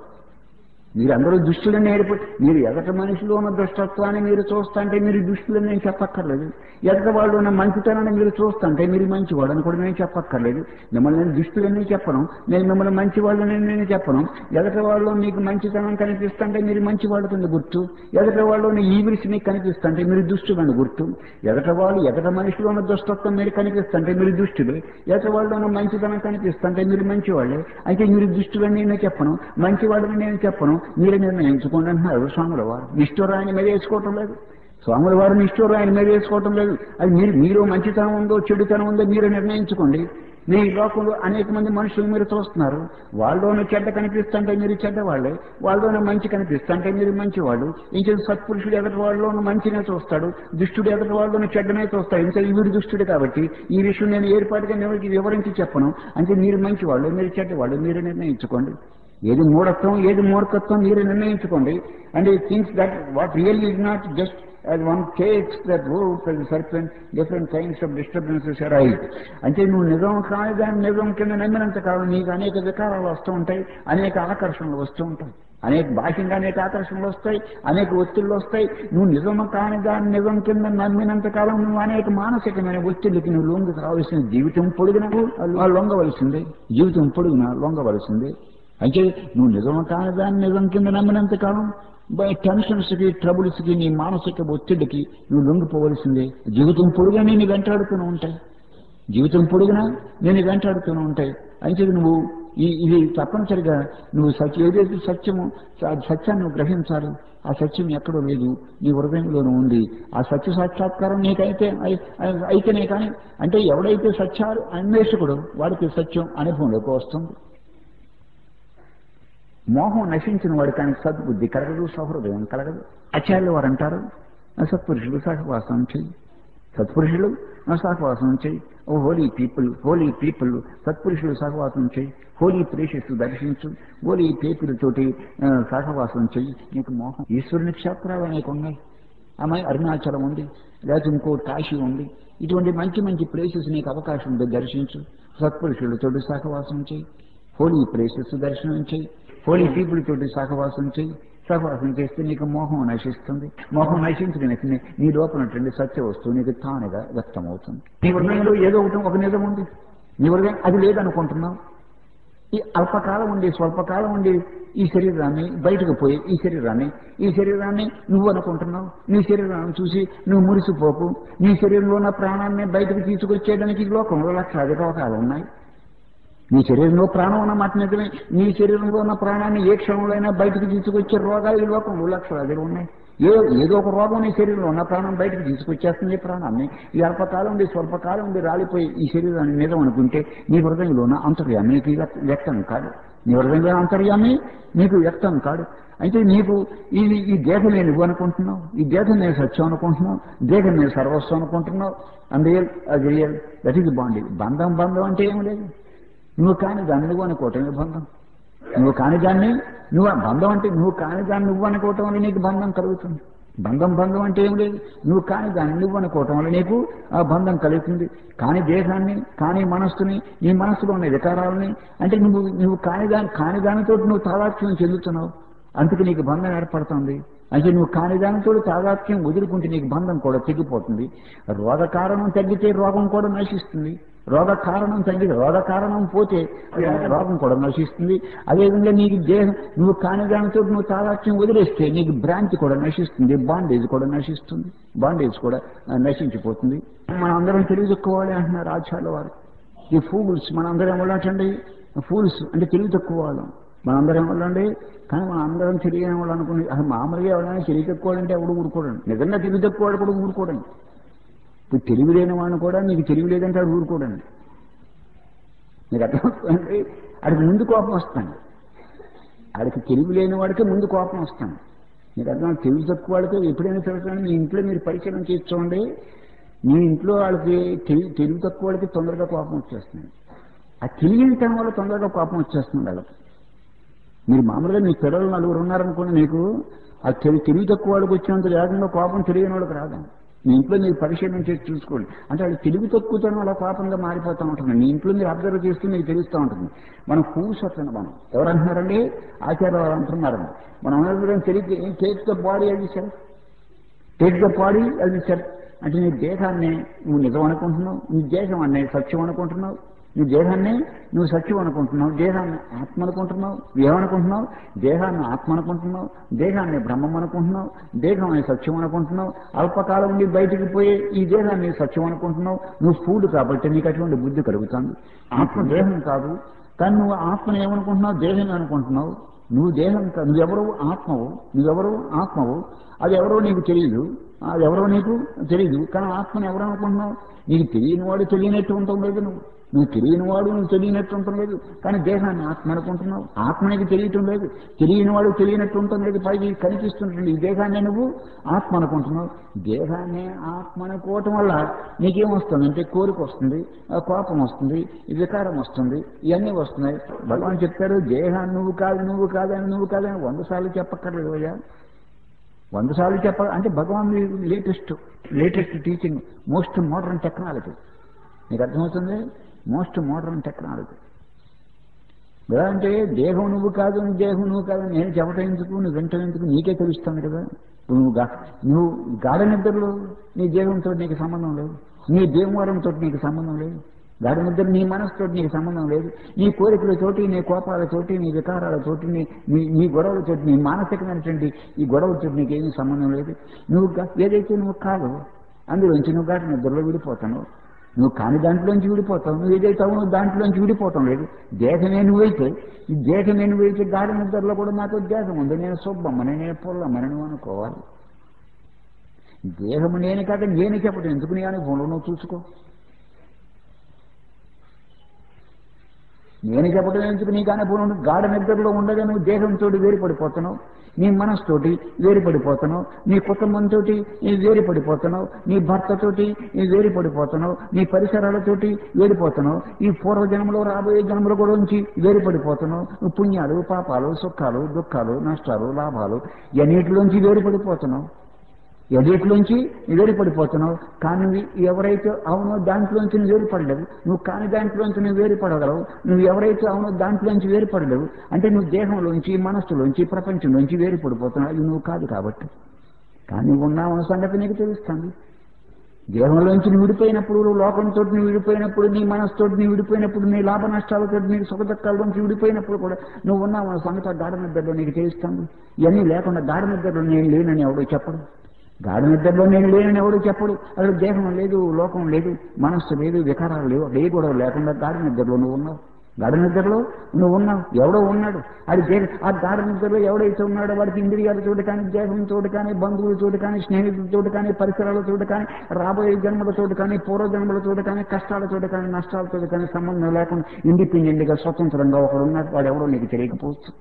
మీరందరూ దుష్టులని ఏర్పడి మీరు ఎదట మనిషిలో ఉన్న దుష్టత్వాన్ని మీరు చూస్తుంటే మీరు దుష్టులని నేను చెప్పక్కర్లేదు ఎదట వాళ్ళు ఉన్న మంచితనాన్ని మీరు చూస్తుంటే మీరు మంచివాడని కూడా నేను చెప్పక్కర్లేదు మిమ్మల్ని నేను దుష్టులని చెప్పను నేను మిమ్మల్ని మంచివాళ్ళని నేను చెప్పను ఎదట వాళ్ళు మీకు మంచితనం కనిపిస్తుంటే మీరు మంచివాళ్ళ కింద గుర్తు ఎదట వాళ్ళు ఈవిల్స్ మీకు కనిపిస్తుంటే మీరు దుష్టులని గుర్తు ఎదట వాళ్ళు ఎదట మనిషిలో ఉన్న దుష్టత్వం మీరు కనిపిస్తుంటే మీరు దుష్టులు ఎదట వాళ్ళు ఉన్న మంచితనం కనిపిస్తుంటే మీరు మంచివాళ్ళే అయితే మీరు దుష్టులని నేను చెప్పను మంచివాళ్ళని నేను చెప్పను మీరే నిర్ణయించుకోండి అంటున్నారు స్వాముల వారు నిష్ఠురాయని మీద వేసుకోవటం లేదు స్వాముల వారు నిష్ఠూరు ఆయన మీద వేసుకోవటం లేదు అది మీరు మీరు మంచితనం ఉందో చెడుతనం ఉందో మీరు నిర్ణయించుకోండి మీ లోకంలో అనేక మంది మనుషులు మీరు చూస్తున్నారు వాళ్ళలోనే చెడ్డ కనిపిస్తుంటే మీరు చెడ్డవాళ్ళే వాళ్ళలోనే మంచి కనిపిస్తుంటే మీరు మంచివాళ్ళు ఇంకే సత్పురుషుడు ఎదటి వాళ్ళలోనూ మంచినే చూస్తాడు దుష్టుడు ఎదటి వాళ్ళలోనూ చెడ్డనే చూస్తాడు ఇంకా వీడు దుష్టుడు కాబట్టి ఈ విషయం నేను ఏర్పాటుగా ఎవరికి వివరించి చెప్పను అంటే మీరు మంచివాళ్ళు మీరు చెడ్డవాళ్ళు మీరు నిర్ణయించుకోండి ఏది మూఢత్వం ఏది మూర్ఖత్వం మీరు నిర్ణయించుకోండి అండ్ ఈ things that what real is not just as one takes that rope and serpent, different kinds of disturbances arise. అంటే నువ్వు నిజం కాని దాన్ని నిజం కింద నమ్మినంత కాలం నీకు అనేక వికారాలు వస్తూ ఉంటాయి అనేక ఆకర్షణలు వస్తూ ఉంటాయి అనేక బాహ్యంగా అనేక ఆకర్షణలు వస్తాయి అనేక ఒత్తిళ్ళు వస్తాయి నువ్వు నిజం కాని దాన్ని నిజం కింద నమ్మినంత కాలం నువ్వు అనేక మానసికమైన ఒత్తిడికి నువ్వు లొంగి కావలసిన జీవితం పొడిగిన లొంగవలసిందే జీవితం పొడిగిన లొంగవలసిందే అయితే నువ్వు నిజం కాని దాన్ని నిజం కింద నమ్మినంత కాలం బై టెన్షన్స్ కి ట్రబుల్స్ కి నీ మానసిక ఒత్తిడికి నువ్వు లొంగిపోవలసిందే జీవితం పొడుగా నేను వెంటాడుతూనే ఉంటాయి జీవితం పొడుగునా నేను వెంటాడుతూనే ఉంటాయి అయితే నువ్వు ఈ ఇది తప్పనిసరిగా నువ్వు సత్య ఏదైతే సత్యము ఆ సత్యాన్ని నువ్వు గ్రహించాలి ఆ సత్యం ఎక్కడో లేదు నీ హృదయంలోనూ ఉంది ఆ సత్య సాక్షాత్కారం నీకైతే అయి- అయి- అయితేనే కానీ అంటే ఎవడైతే సత్యాలు అన్వేషకుడు వాడికి సత్యం అనుభవంలోకి వస్తుంది మోహం నశించిన వాడు కానీ సద్బుద్ధి కలగదు సహృదయం కలగదు ఆచార్యులు వారు అంటారు సత్పురుషులు సహవాసం చెయ్యి సత్పురుషులు సహవాసం చెయ్యి oh holy people holy people సత్పురుషులు సహవాసం చెయ్యి హోలీ ప్రేషస్ దర్శించు హోలీ పీపుల్ తోటి ఆ, సహవాసం చెయ్యి నీకు మోహం ఈశ్వరుని క్షేత్రాలు అనేక ఉన్నాయి ఆమె అరుణాచలం ఉంది లేకపోతే ఇంకో కాశీ ఉంది ఇటువంటి మంచి మంచి ప్లేసెస్ నీకు అవకాశం ఉంది దర్శించు సత్పురుషులతో సహవాసం చేయి హోలీ ప్లేసెస్ దర్శనం చేయి హోలీ పీపుల్ తోటి సహవాసం చేయి సహవాసం చేస్తే నీకు మోహం నశిస్తుంది మోహం నశించిన వెంటనే నీ లోపల ఉన్నటువంటి సత్య వస్తువు నీకు తానుగా వ్యక్తమవుతుంది నీ హృదయంలో ఏదో ఒకటి ఒక నిజం ఉంది నీ హృదయం అది లేదనుకుంటున్నావు ఈ అల్పకాలం ఉండి స్వల్పకాలం ఉండి ఈ శరీరాన్ని బయటకు పోయి ఈ శరీరాన్ని ఈ శరీరాన్ని నువ్వు అనుకుంటున్నావు నీ శరీరాన్ని చూసి నువ్వు మురిసిపోకు నీ శరీరంలో ఉన్న ప్రాణాన్ని బయటకు తీసుకొచ్చేయడానికి ఈ లోకంలో లక్షలాది రోగాలు ఉన్నాయి నీ శరీరంలో ప్రాణం ఉన్న మాట నిజమే నీ శరీరంలో ఉన్న ప్రాణాన్ని ఏ క్షణంలో అయినా బయటకు తీసుకొచ్చే రోగాలు ఈ లోకంలో లక్షలాది ఉన్నాయి ఏ ఏదో ఒక రోగం నీ శరీరంలో ఉన్న ప్రాణం బయటకు తీసుకొచ్చేస్తుంది ఈ ప్రాణాన్ని ఈ అల్పకాలం ఉండి స్వల్పకాలం ఉండి రాలిపోయి ఈ శరీరాన్ని నిజం అనుకుంటే నీ హృదయంలో ఉన్న అంతర్యామి నీకు వ్యక్త- వ్యక్తం కాదు నీ హృదయంలో అంతర్యామి నీకు వ్యక్తం కాడు అయితే నీకు ఈ ఈ దేహమే నువ్వు అనుకుంటున్నావు ఈ దేహం నేను సత్యం అనుకుంటున్నావు దేహం నేను సర్వస్వం అనుకుంటున్నావు అండ్ రియల్ అది రియల్ దట్ ఈజ్ బాండింగ్ బంధం బంధం అంటే ఏం లేదు నువ్వు కాని దాన్ని నువ్వు అనుకోవటమే బంధం నువ్వు కాని దాన్ని నువ్వు ఆ బంధం అంటే నువ్వు కాని దాన్ని నువ్వు అనుకోవటం వల్ల నీకు బంధం కలుగుతుంది బంధం బంధం అంటే ఏం లేదు నువ్వు కాని దాన్ని నువ్వు అనుకోవటం వల్ల నీకు ఆ బంధం కలుగుతుంది కాని దేహాన్ని కాని మనస్సుని నీ మనస్సులో ఉన్న వికారాలని అంటే నువ్వు నువ్వు కాని దాని కాని దానితో నువ్వు తాదాత్మ్యం చెందుతున్నావు అందుకు నీకు బంధం ఏర్పడుతుంది అంటే నువ్వు కాని దానితో తాదాత్మ్యం వదులుకుంటే నీకు బంధం కూడా తెగిపోతుంది రోగ కారణం తగ్గితే రోగం కూడా నశిస్తుంది రోగ కారణం తగ్గితే రోగ కారణం పోతే రోగం కూడా నశిస్తుంది అదేవిధంగా నీకు దేహం నువ్వు కాని దానితో నువ్వు తాదాత్మ్యం వదిలేస్తే నీకు భ్రాంతి కూడా నశిస్తుంది బాండేజ్ కూడా నశిస్తుంది బాండేజ్ కూడా ఆ, నశించిపోతుంది మనం అందరం తెలివి తక్కువాలి అంటున్నారు ఆచార్యుల వారు ఈ ఫూల్స్ మనందరం వెళ్ళటండి ఫూల్స్ అంటే తెలివి తక్కువ వాళ్ళం మనందరం వెళ్ళండి కానీ మన అందరం తెలియని వాళ్ళు అనుకుని అసలు మామూలుగా ఎవరైనా తెలివి తక్కువ అంటే ఎవడు ఊరుకోడండి నిజంగా తెలివి తక్కువ వాడు కూడా ఊరుకోడండి ఇప్పుడు తెలివి లేని వాడిని కూడా నీకు తెలివి లేదంటే వాడు ఊరుకోడండి మీకు అర్థమవుతుందండి ఆడికి ముందు కోపం వస్తాను ఆడికి తెలివి లేని వాడికి ముందు కోపం వస్తాను మీకు అర్థం తెలివి తక్కువ వాడికి ఎప్పుడైనా తిరగండి మీ ఇంట్లో మీరు పరిశీలన చేసి చూడండి మీ ఇంట్లో వాళ్ళకి తెలివి తెలివి తక్కువ వాడికి తొందరగా కోపం వచ్చేస్తుంది ఆ తెలియనితనం వల్ల తొందరగా కోపం వచ్చేస్తుంది వాళ్ళకి మీరు మామూలుగా మీ పిల్లలు నలుగురు ఉన్నారనుకోండి మీకు ఆ తెలి తెలివి తక్కువ వాడికి వచ్చినంత వేగంగా కోపం తెలియని వాళ్ళకి రాదు మీ ఇంట్లో మీరు పరిశీలన చేసి చూసుకోండి అంటే అది తెలివి తక్కువతనం అలా కోపంగా మారిపోతూ ఉంటుంది మీ ఇంట్లో మీరు అబ్జర్వ్ చేస్తూ మీకు తెలుస్తూ ఉంటుంది మనం కూసొస్తుంది మనం ఎవరు అంటున్నారండి ఆచార్య వారు అంటున్నారండి మనం అందరం తెలివి టేక్ ద బాడీ అది సార్ టేక్ ద బాడీ అది సార్ అంటే నీ దేహాన్ని నువ్వు నిజం అనుకుంటున్నావు నీ దేహం అనే సత్యం అనుకుంటున్నావు నీ దేహాన్ని నువ్వు సత్యం అనుకుంటున్నావు దేహాన్ని ఆత్మ అనుకుంటున్నావు ఏమనుకుంటున్నావు దేహాన్ని ఆత్మ అనుకుంటున్నావు దేహాన్ని బ్రహ్మం అనుకుంటున్నావు దేహం అనే సత్యం అనుకుంటున్నావు అల్పకాలం నుండి బయటికి పోయే ఈ దేహాన్ని సత్యం అనుకుంటున్నావు నువ్వు ఫూడ్ కాబట్టి నీకు అటువంటి బుద్ధి కలుగుతుంది ఆత్మ దేహం కాదు కానీ నువ్వు ఆత్మను ఏమనుకుంటున్నావు దేహం అనుకుంటున్నావు నువ్వు దేహం కాదు నువ్వెవరు ఆత్మవు నువ్వెవరు ఆత్మవు అది ఎవరో నీకు తెలియదు అది ఎవరో నీకు తెలియదు కానీ ఆత్మను ఎవరు అనుకుంటున్నావు నీకు తెలియని వాడు తెలియనట్టు ఉంటావు లేదు నువ్వు నువ్వు తెలియని వాడు నువ్వు తెలియనట్టు ఉండటం లేదు కానీ దేహాన్ని ఆత్మ అనుకుంటున్నావు ఆత్మనికి తెలియటం లేదు తెలియని వాడు తెలియనట్టు ఉండటం లేదు పైకి కనిపిస్తుంటుంది ఈ దేహాన్ని నువ్వు ఆత్మ అనుకుంటున్నావు దేహాన్ని ఆత్మ అనుకోవటం వల్ల నీకేం వస్తుంది అంటే కోరిక వస్తుంది ఆ కోపం వస్తుంది ఈ వికారం వస్తుంది ఇవన్నీ వస్తున్నాయి భగవాన్ చెప్తారు దేహాన్ని నువ్వు కాదు నువ్వు కాదని నువ్వు కాదని వంద సార్లు చెప్పక్కర్లేదు అయ్యా వంద సార్లు చెప్ప అంటే Bhagavan latest latest teaching most modern technology నీకు అర్థమవుతుంది మోస్ట్ మోడర్న్ టెక్నాలజీ ఎలా అంటే దేహం నువ్వు కాదు నీ దేహం నువ్వు కాదు నేను చెప్పటం ఎందుకు నువ్వు వింటం ఎందుకు నీకే తెలుస్తుంది కదా నువ్వు గా- నువ్వు గాఢ నిద్రలో నీ దేహంతో నీకు సంబంధం లేదు నీ దేవవరంతో నీకు సంబంధం లేదు గాఢ నిద్ర నీ మనసుతో నీకు సంబంధం లేదు నీ కోరికలతోటి నీ కోపాలతోటి నీ వికారాలతోటి నీ నీ నీ గొడవలతోటి నీ మానసికమైనటువంటి ఈ గొడవలతో నీకేమీ సంబంధం లేదు నువ్వు గా- ఏదైతే నువ్వు కాదు అందులోంచి నువ్వు గాఢ నిద్రలో విడిపోతాను నువ్వు కాని దాంట్లోంచి విడిపోతావు నువ్వు ఏదైతే అవునో దాంట్లోంచి విడిపోవటం లేదు దేహమే నువ్వైతే ఈ దేహమే నువ్వైతే గాఢ నిద్రలో కూడా నాకు దేహం ఉంది నేను సుబ్బమ్మని నేను పుల్లమ్మని నువ్వు అనుకోవాలి దేహము నేను కాక నేను చెప్పటం ఎందుకు నీ అనుభవంలో నువ్వు చూసుకో నేను చెప్పడం ఎందుకు నీకు అనుభవం ఉంది? గాఢ నిద్రలో ఉండగా నువ్వు దేహంతో వేరుపడిపోతున్నావు నీ మనసుతోటి వేరుపడిపోతున్నావు నీ కుటుంబంతో నీ వేరుపడిపోతున్నావు నీ భర్తతోటి నీ వేరుపడిపోతున్నావు నీ పరిసరాలతోటి వేడిపోతున్నావు ఈ పూర్వజన్మలో రాబోయే జన్మల కూడా నుంచి వేరుపడిపోతున్నావు నువ్వు పుణ్యాలు పాపాలు సుఖాలు దుఃఖాలు నష్టాలు లాభాలు ఇవన్నిటిలోంచి వేరుపడిపోతున్నావు ఎదుటిలోంచి వేరుపడిపోతున్నావు కానీ నువ్వు ఎవరైతే అవునో దాంట్లోంచి నువ్వు వేరుపడలేవు నువ్వు కాని దాంట్లోంచి నువ్వు వేరుపడగలవు నువ్వు ఎవరైతే అవునో దాంట్లోంచి వేరుపడలేవు అంటే నువ్వు దేహంలోంచి మనస్సులోంచి ప్రపంచంలోంచి వేరుపడిపోతున్నావు అది నువ్వు కాదు కాబట్టి కానీ ఉన్నావు అన్న సంగతి నీకు తెలుస్తుంది దేహంలోంచి నువ్వు విడిపోయినప్పుడు లోకంతో నువ్వు విడిపోయినప్పుడు నీ మనసుతో నువ్వు విడిపోయినప్పుడు నీ లాభ నష్టాలతో నీకు సుఖ దుఃఖాలలోంచి విడిపోయినప్పుడు కూడా నువ్వు ఉన్నావు అన్న సంగతి ఆ గాఢ నిద్రలో నీకు తెలుస్తుంది ఇవన్నీ లేకుండా గాఢ నిద్రలో నేను లేనని ఎవడో చెప్పడు గాఢ నిద్రలో నేను లేనని ఎవడు చెప్పడు అసలు దేహం లేదు లోకం లేదు మనస్సు లేదు వికారాలు లేవు అదే కూడా లేకుండా గాఢ నిద్రలో నువ్వు ఉన్నావు గాఢ నిద్రలో నువ్వు ఉన్నావు ఎవడో ఉన్నాడు అది దేహ ఆ గాఢ నిద్రలో ఎవడైతే ఉన్నాడో వాడికి ఇంద్రియాల చోటు కానీ దేహం చోటు కానీ బంధువుల చోటు కానీ స్నేహితుల చోటు కానీ పరిసరాల చోటు కానీ రాబోయే జన్మల చోటు కానీ పూర్వ జన్మల చోటు కానీ కష్టాల చోటు కానీ నష్టాలతో కానీ సంబంధం లేకుండా ఇండిపెండెంట్ గా స్వతంత్రంగా ఒకడు ఉన్నాడు వాడు ఎవడో నీకు తెలియకపోవచ్చు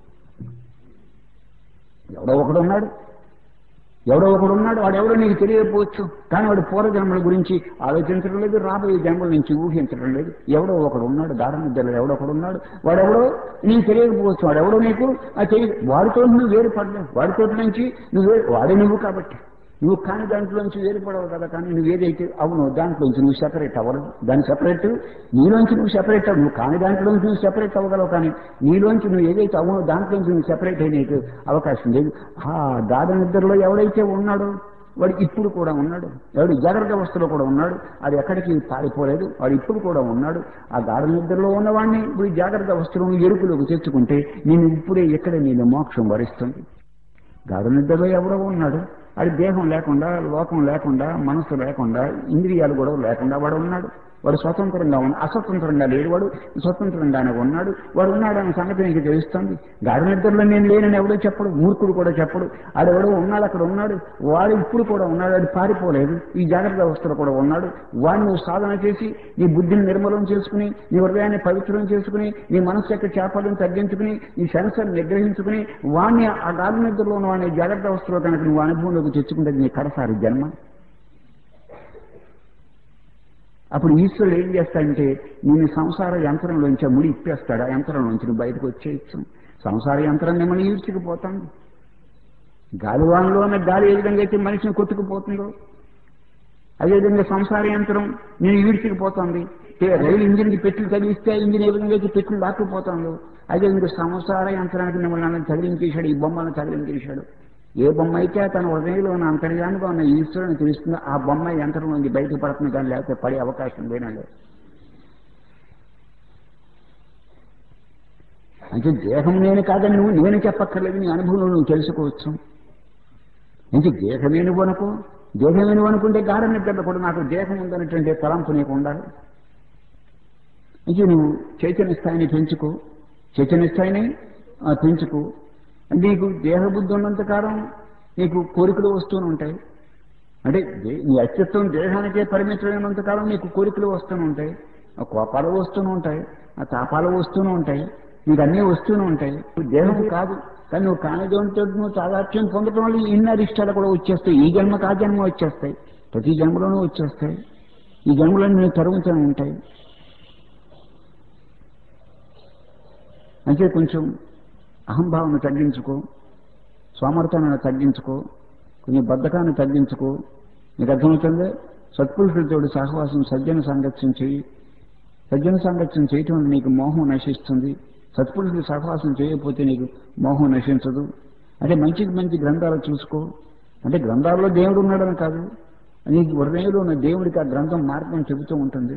ఎవడో ఒకడు ఉన్నాడు ఎవడో ఒకడు ఉన్నాడు వాడు ఎవడో నీకు తెలియకపోవచ్చు కానీ వాడు పూర్వజన్మల గురించి ఆలోచించడం లేదు రాబోయే జన్మల నుంచి ఊహించడం లేదు ఎవడో ఒకడు ఉన్నాడు గాఢ నిద్రలో ఎవడో ఒకడు ఉన్నాడు వాడెవడో నీకు తెలియకపోవచ్చు వాడెవడో నీకు ఆ తెలియదు వాడితో నువ్వు వేరుపడలేవు వాడితో నుంచి నువ్వు వేరు వాడే నువ్వు కాబట్టి నువ్వు కాని దాంట్లోంచి వేరుపడవు కదా కానీ నువ్వు ఏదైతే అవునో దాంట్లోంచి నువ్వు సెపరేట్ అవ్వరు దాని సెపరేట్ నీలోంచి నువ్వు సెపరేట్ అవ్వు నువ్వు కాని దాంట్లోంచి నువ్వు సెపరేట్ అవ్వగలవు కానీ నీలోంచి నువ్వు ఏదైతే అవునో దాంట్లోంచి నువ్వు సెపరేట్ అయ్యేకు అవకాశం లేదు ఆ గాఢ నిద్రలో ఎవడైతే ఉన్నాడో వాడు ఇప్పుడు కూడా ఉన్నాడు ఎవడు జాగ్రత్త అవస్థలో కూడా ఉన్నాడు అది ఎక్కడికి పారిపోలేదు వాడు ఇప్పుడు కూడా ఉన్నాడు ఆ గాఢ నిద్రలో ఉన్నవాడిని ఇప్పుడు ఈ జాగ్రత్త అవస్థలో ఎరుపులోకి తెచ్చుకుంటే నేను ఇప్పుడే ఇక్కడే నేను మోక్షం వరిస్తుంది గాఢ నిద్రలో ఎవడో ఉన్నాడు అది దేహం లేకుండా లోకం లేకుండా మనసు లేకుండా ఇంద్రియాలు కూడా లేకుండా వాడు ఉన్నాడు వాడు స్వతంత్రంగా ఉన్న అస్వతంత్రంగా లేడు వాడు స్వతంత్రంగానే ఉన్నాడు వాడు ఉన్నాడన్న సంగతి నీకు తెలుస్తుంది గాఢ నిద్రలో నేను లేనని ఎవడో చెప్పడు మూర్ఖుడు కూడా చెప్పడు ఆడెవడో ఉన్నాడు అక్కడ ఉన్నాడు వాడు ఇప్పుడు కూడా ఉన్నాడు అది పారిపోలేదు ఈ జాగ్రత్త అవస్థలో కూడా ఉన్నాడు వాడిని నువ్వు సాధన చేసి నీ బుద్ధిని నిర్మలం చేసుకుని నీ హృదయాన్ని పవిత్రం చేసుకుని నీ మనసు యొక్క చేపలను తగ్గించుకుని నీ సెన్సర్ నిగ్రహించుకుని వాడిని ఆ గాఢ నిద్రలో ఉన్న వాడిని జాగ్రత్త అవస్థలో కనుక నువ్వు అనుభవంలోకి తెచ్చుకుంటే నీ కడసారి జన్మ అప్పుడు ఈశ్వరుడు ఏం చేస్తాడంటే నేను సంసార యంత్రంలోంచి ఆ ముడి ఇప్పేస్తాడు ఆ యంత్రంలోంచి నువ్వు బయటకు వచ్చేయచ్చు సంసార యంత్రం మిమ్మల్ని ఈడ్చుకుపోతాను గాలివాన్లో ఉన్న గాలి ఏ విధంగా అయితే మనిషిని కొట్టుకుపోతుందో అదేవిధంగా సంసార యంత్రం నేను ఈడ్చుకుపోతుంది ఏ రైలు ఇంజిన్కి పెట్లు తగిలిస్తే ఇంజిన్ ఏ విధంగా అయితే పెట్లు లాక్కుపోతుందో అదేవిధంగా సంసార యంత్రానికి మిమ్మల్ని అలా తగిలించేశాడు ఈ బొమ్మను తగిలించేశాడు ఏ బొమ్మ అయితే తన హృదయంలో ఉన్న అంతర్యానికి ఉన్న ఈశ్వరుని తెలుస్తుందో ఆ బొమ్మ యంత్రం నుంచి బయటకు పడుతుంది కానీ లేకపోతే పడే అవకాశం లేనండి అంటే దేహం నేను కాదని నువ్వు నేను చెప్పక్కర్లేదు నీ అనుభవంలో నువ్వు తెలుసుకోవచ్చు అంటే దేహమే నువ్వు అనుకో దేహమే నువ్వు అనుకుంటే గాఢ నిద్రలో కూడా నాకు దేహం ఉందనేటువంటి తలంపు నీకు ఉండాలి అంటే నువ్వు చైతన్య స్థాయిని పెంచుకో చైతన్య స్థాయిని ఆ, పెంచుకో నీకు దేహబుద్ధి ఉన్నంత కాలం నీకు కోరికలు వస్తూనే ఉంటాయి అంటే దే- నీ అస్తిత్వం దేహానికే పరిమితమైనంత కాలం నీకు కోరికలు వస్తూనే ఉంటాయి ఆ కోపాలు వస్తూనే ఉంటాయి ఆ తాపాలు వస్తూనే ఉంటాయి నీకు అన్నీ వస్తూనే ఉంటాయి నువ్వు దేహం కాదు కానీ నువ్వు కానిదేవునితో నువ్వు తాదాత్యం పొందడం వల్ల ఇన్ని అరిష్టాలు కూడా వచ్చేస్తాయి ఈ జన్మకు ఆ జన్మ వచ్చేస్తాయి ప్రతి జన్మలోనూ వచ్చేస్తాయి ఈ జన్మలో నేను తరుగుతూనే ఉంటాయి అంటే కొంచెం అహంభావన తగ్గించుకో సోమర్థాన్ని తగ్గించుకో కొంచెం బద్ధకాన్ని తగ్గించుకో నీకు అర్థమవుతుంది సత్పురుషులతో సహవాసం సజ్జన సాంగత్యం చేయి సజ్జన సాంగత్యం చేయటం వల్ల నీకు మోహం నశిస్తుంది సత్పురుషులు సహవాసం చేయకపోతే నీకు మోహం నశించదు అంటే మంచికి మంచి గ్రంథాలు చూసుకో అంటే గ్రంథాల్లో దేవుడు ఉన్నాడని కాదు నీకు హృదయంలో ఉన్న దేవుడికి ఆ గ్రంథం మార్గం చెబుతూ ఉంటుంది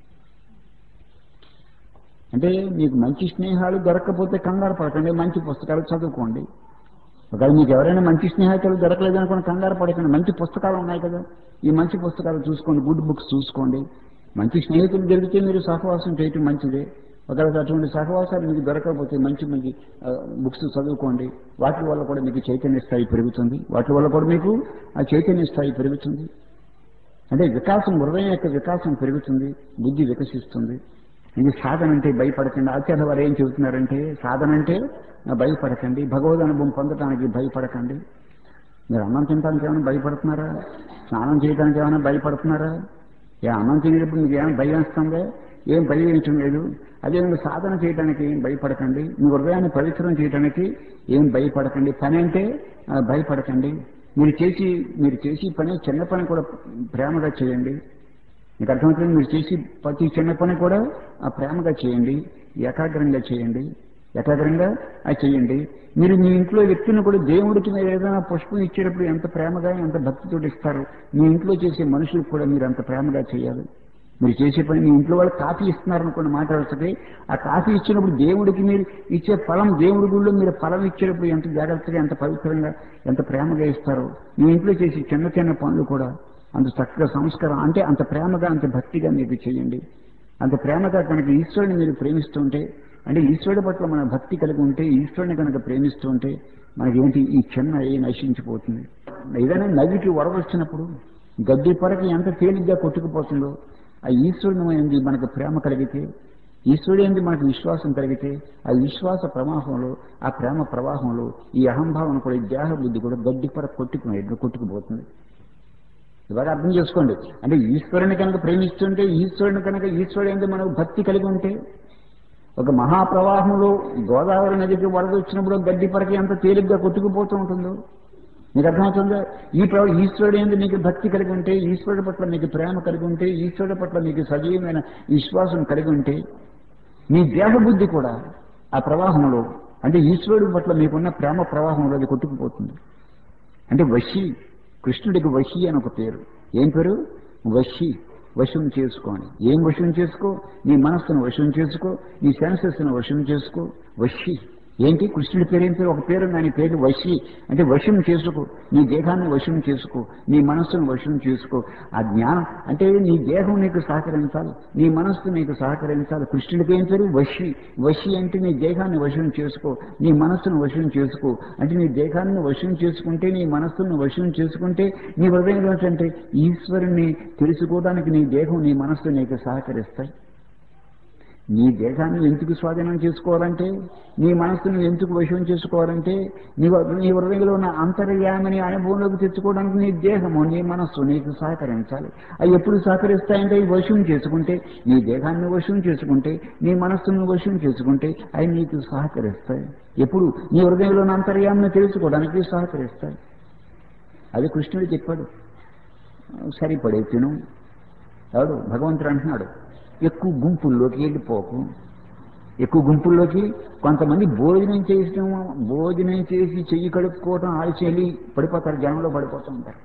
అంటే మీకు మంచి స్నేహాలు దొరకకపోతే కంగారు పడకండి మంచి పుస్తకాలు చదువుకోండి ఒకవేళ మీకు ఎవరైనా మంచి స్నేహితులు దొరకలేదు అనుకోండి కంగారు పడకండి మంచి పుస్తకాలు ఉన్నాయి కదా ఈ మంచి పుస్తకాలు చూసుకోండి గుడ్ బుక్స్ చూసుకోండి మంచి స్నేహితులు దొరికితే మీరు సహవాసం చేయటం మంచిదే ఒకవేళ అటువంటి సహవాసాలు మీకు దొరకకపోతే మంచి మంచి బుక్స్ చదువుకోండి వాటి వల్ల కూడా మీకు చైతన్య స్థాయి పెరుగుతుంది వాటి వల్ల కూడా మీకు ఆ చైతన్య స్థాయి పెరుగుతుంది అంటే వికాసం హృదయం యొక్క వికాసం పెరుగుతుంది బుద్ధి వికసిస్తుంది ఇది సాధన అంటే భయపడకండి ఆచార్య వారు ఏం చెబుతున్నారంటే సాధన అంటే భయపడకండి భగవద్ అనుభవం పొందడానికి భయపడకండి మీరు అన్నం తినడానికి ఏమైనా భయపడుతున్నారా స్నానం చేయడానికి ఏమైనా భయపడుతున్నారా ఏ అన్నం తినేటప్పుడు మీకు ఏమైనా భయం వేస్తుందా ఏం భయం వేయటం లేదు అదే మీరు సాధన చేయడానికి ఏం భయపడకండి మీ హృదయాన్ని పవిత్రం చేయడానికి ఏం భయపడకండి పని అంటే ఆ, భయపడకండి మీరు చేసి మీరు చేసి పని చిన్న పని కూడా ప్రేమగా చేయండి మీకు అర్థమవుతుంది మీరు చేసి ప్రతి చిన్న పని కూడా ఆ ప్రేమగా చేయండి ఏకాగ్రంగా చేయండి ఏకాగ్రంగా అది చేయండి మీరు మీ ఇంట్లో వ్యక్తిని కూడా దేవుడికి మీరు ఏదైనా పుష్పం ఇచ్చేటప్పుడు ఎంత ప్రేమగా ఎంత భక్తితో ఇస్తారు మీ ఇంట్లో చేసే మనుషులకు కూడా మీరు అంత ప్రేమగా చేయాలి మీరు చేసే పని మీ ఇంట్లో వాళ్ళు కాఫీ ఇస్తున్నారనుకోండి మాట్లాడుతుంది ఆ కాఫీ ఇచ్చినప్పుడు దేవుడికి మీరు ఇచ్చే ఫలం దేవుడి గుళ్ళో మీరు ఫలం ఇచ్చేటప్పుడు ఎంత జాగ్రత్తగా ఎంత పవిత్రంగా ఎంత ప్రేమగా ఇస్తారో మీ ఇంట్లో చేసే చిన్న చిన్న పనులు కూడా అంత చక్కగా సంస్కారం అంటే అంత ప్రేమగా అంత భక్తిగా మీకు చేయండి అంత ప్రేమగా కనుక ఈశ్వరుని మీరు ప్రేమిస్తుంటే అంటే ఈశ్వరుడి పట్ల మన భక్తి కలిగి ఉంటే ఈశ్వరుని కనుక ప్రేమిస్తూ ఉంటే మనకేంటి ఈ చిన్న ఏ నశించిపోతుంది ఏదైనా నదికి వరద వచ్చినప్పుడు గడ్డి పొరకి ఎంత తేలిగ్గా కొట్టుకుపోతుందో ఆ ఈశ్వరుని ఏంది మనకు ప్రేమ కలిగితే ఈశ్వరుడు ఏంది మనకు విశ్వాసం కలిగితే ఆ విశ్వాస ప్రవాహంలో ఆ ప్రేమ ప్రవాహంలో ఈ అహంభావన కూడా ఈ దేహ బుద్ధి కూడా గడ్డి పొర కొట్టుకుని కొట్టుకుపోతుంది ఇవాళ అర్థం చేసుకోండి అంటే ఈశ్వరుని కనుక ప్రేమిస్తుంటే ఈశ్వరుని కనుక ఈశ్వరుడు ఏంటి మనకు భక్తి కలిగి ఉంటే ఒక మహాప్రవాహంలో గోదావరి నదికి వరద వచ్చినప్పుడు గడ్డి పరకి ఎంత తేలిగ్గా కొట్టుకుపోతూ ఉంటుందో మీకు అర్థమవుతుందా ఈ ప్ర ఈశ్వరుడు ఏంది నీకు భక్తి కలిగి ఉంటే ఈశ్వరుడి పట్ల నీకు ప్రేమ కలిగి ఉంటే ఈశ్వరుడి పట్ల నీకు సజీవమైన విశ్వాసం కలిగి ఉంటే నీ దేహ బుద్ధి కూడా ఆ ప్రవాహంలో అంటే ఈశ్వరుడి పట్ల మీకున్న ప్రేమ ప్రవాహంలో అది కొట్టుకుపోతుంది అంటే వశి కృష్ణుడికి వశి అని ఒక పేరు ఏం పేరు వశి వశం చేసుకోని ఏం వశం చేసుకో నీ మనస్సును వశం చేసుకో నీ సెన్సెస్ను వశం చేసుకో వశి ఏంటి కృష్ణుడి పేరు ఏం పేరు ఒక పేరు దాని పేరు వశి అంటే వశం చేసుకో నీ దేహాన్ని వశం చేసుకో నీ మనస్సును వశం చేసుకో ఆ జ్ఞానం అంటే నీ దేహం నీకు సహకరించాలి నీ మనస్సు నీకు సహకరించాలి కృష్ణుడికి ఏం పేరు వశి వశి అంటే నీ దేహాన్ని వశం చేసుకో నీ మనస్సును వశం చేసుకో అంటే నీ దేహాన్ని వశం చేసుకుంటే నీ మనస్సును వశం చేసుకుంటే నీ హృదయంలో అంటే ఈశ్వరుని తెలుసుకోవడానికి నీ దేహం నీ మనస్సు నీకు సహకరిస్తాయి నీ దేహాన్ని ఎందుకు స్వాధీనం చేసుకోవాలంటే నీ మనస్సును ఎందుకు వశం చేసుకోవాలంటే నీ నీ హృదయంలో ఉన్న అంతర్యామిని అనుభవంలోకి తెచ్చుకోవడానికి నీ దేహము నీ మనస్సు నీకు సహకరించాలి అవి ఎప్పుడు సహకరిస్తాయంటే ఈ వశం చేసుకుంటే నీ దేహాన్ని వశం చేసుకుంటే నీ మనస్సును వశం చేసుకుంటే అవి నీకు సహకరిస్తాయి ఎప్పుడు నీ హృదయంలో ఉన్న అంతర్యామిని తెలుసుకోవడానికి సహకరిస్తాయి అది కృష్ణుడు చెప్పాడు సరిపడే తిను ఎవడు భగవంతుడు అంటున్నాడు ఎక్కువ గుంపుల్లోకి వెళ్ళిపోకు ఎక్కువ గుంపుల్లోకి కొంతమంది భోజనం చేసిన భోజనం చేసి చెయ్యి కడుక్కోవటం ఆలస్యం వెళ్ళి పడిపోతారు జనంలో పడిపోతూ ఉంటారు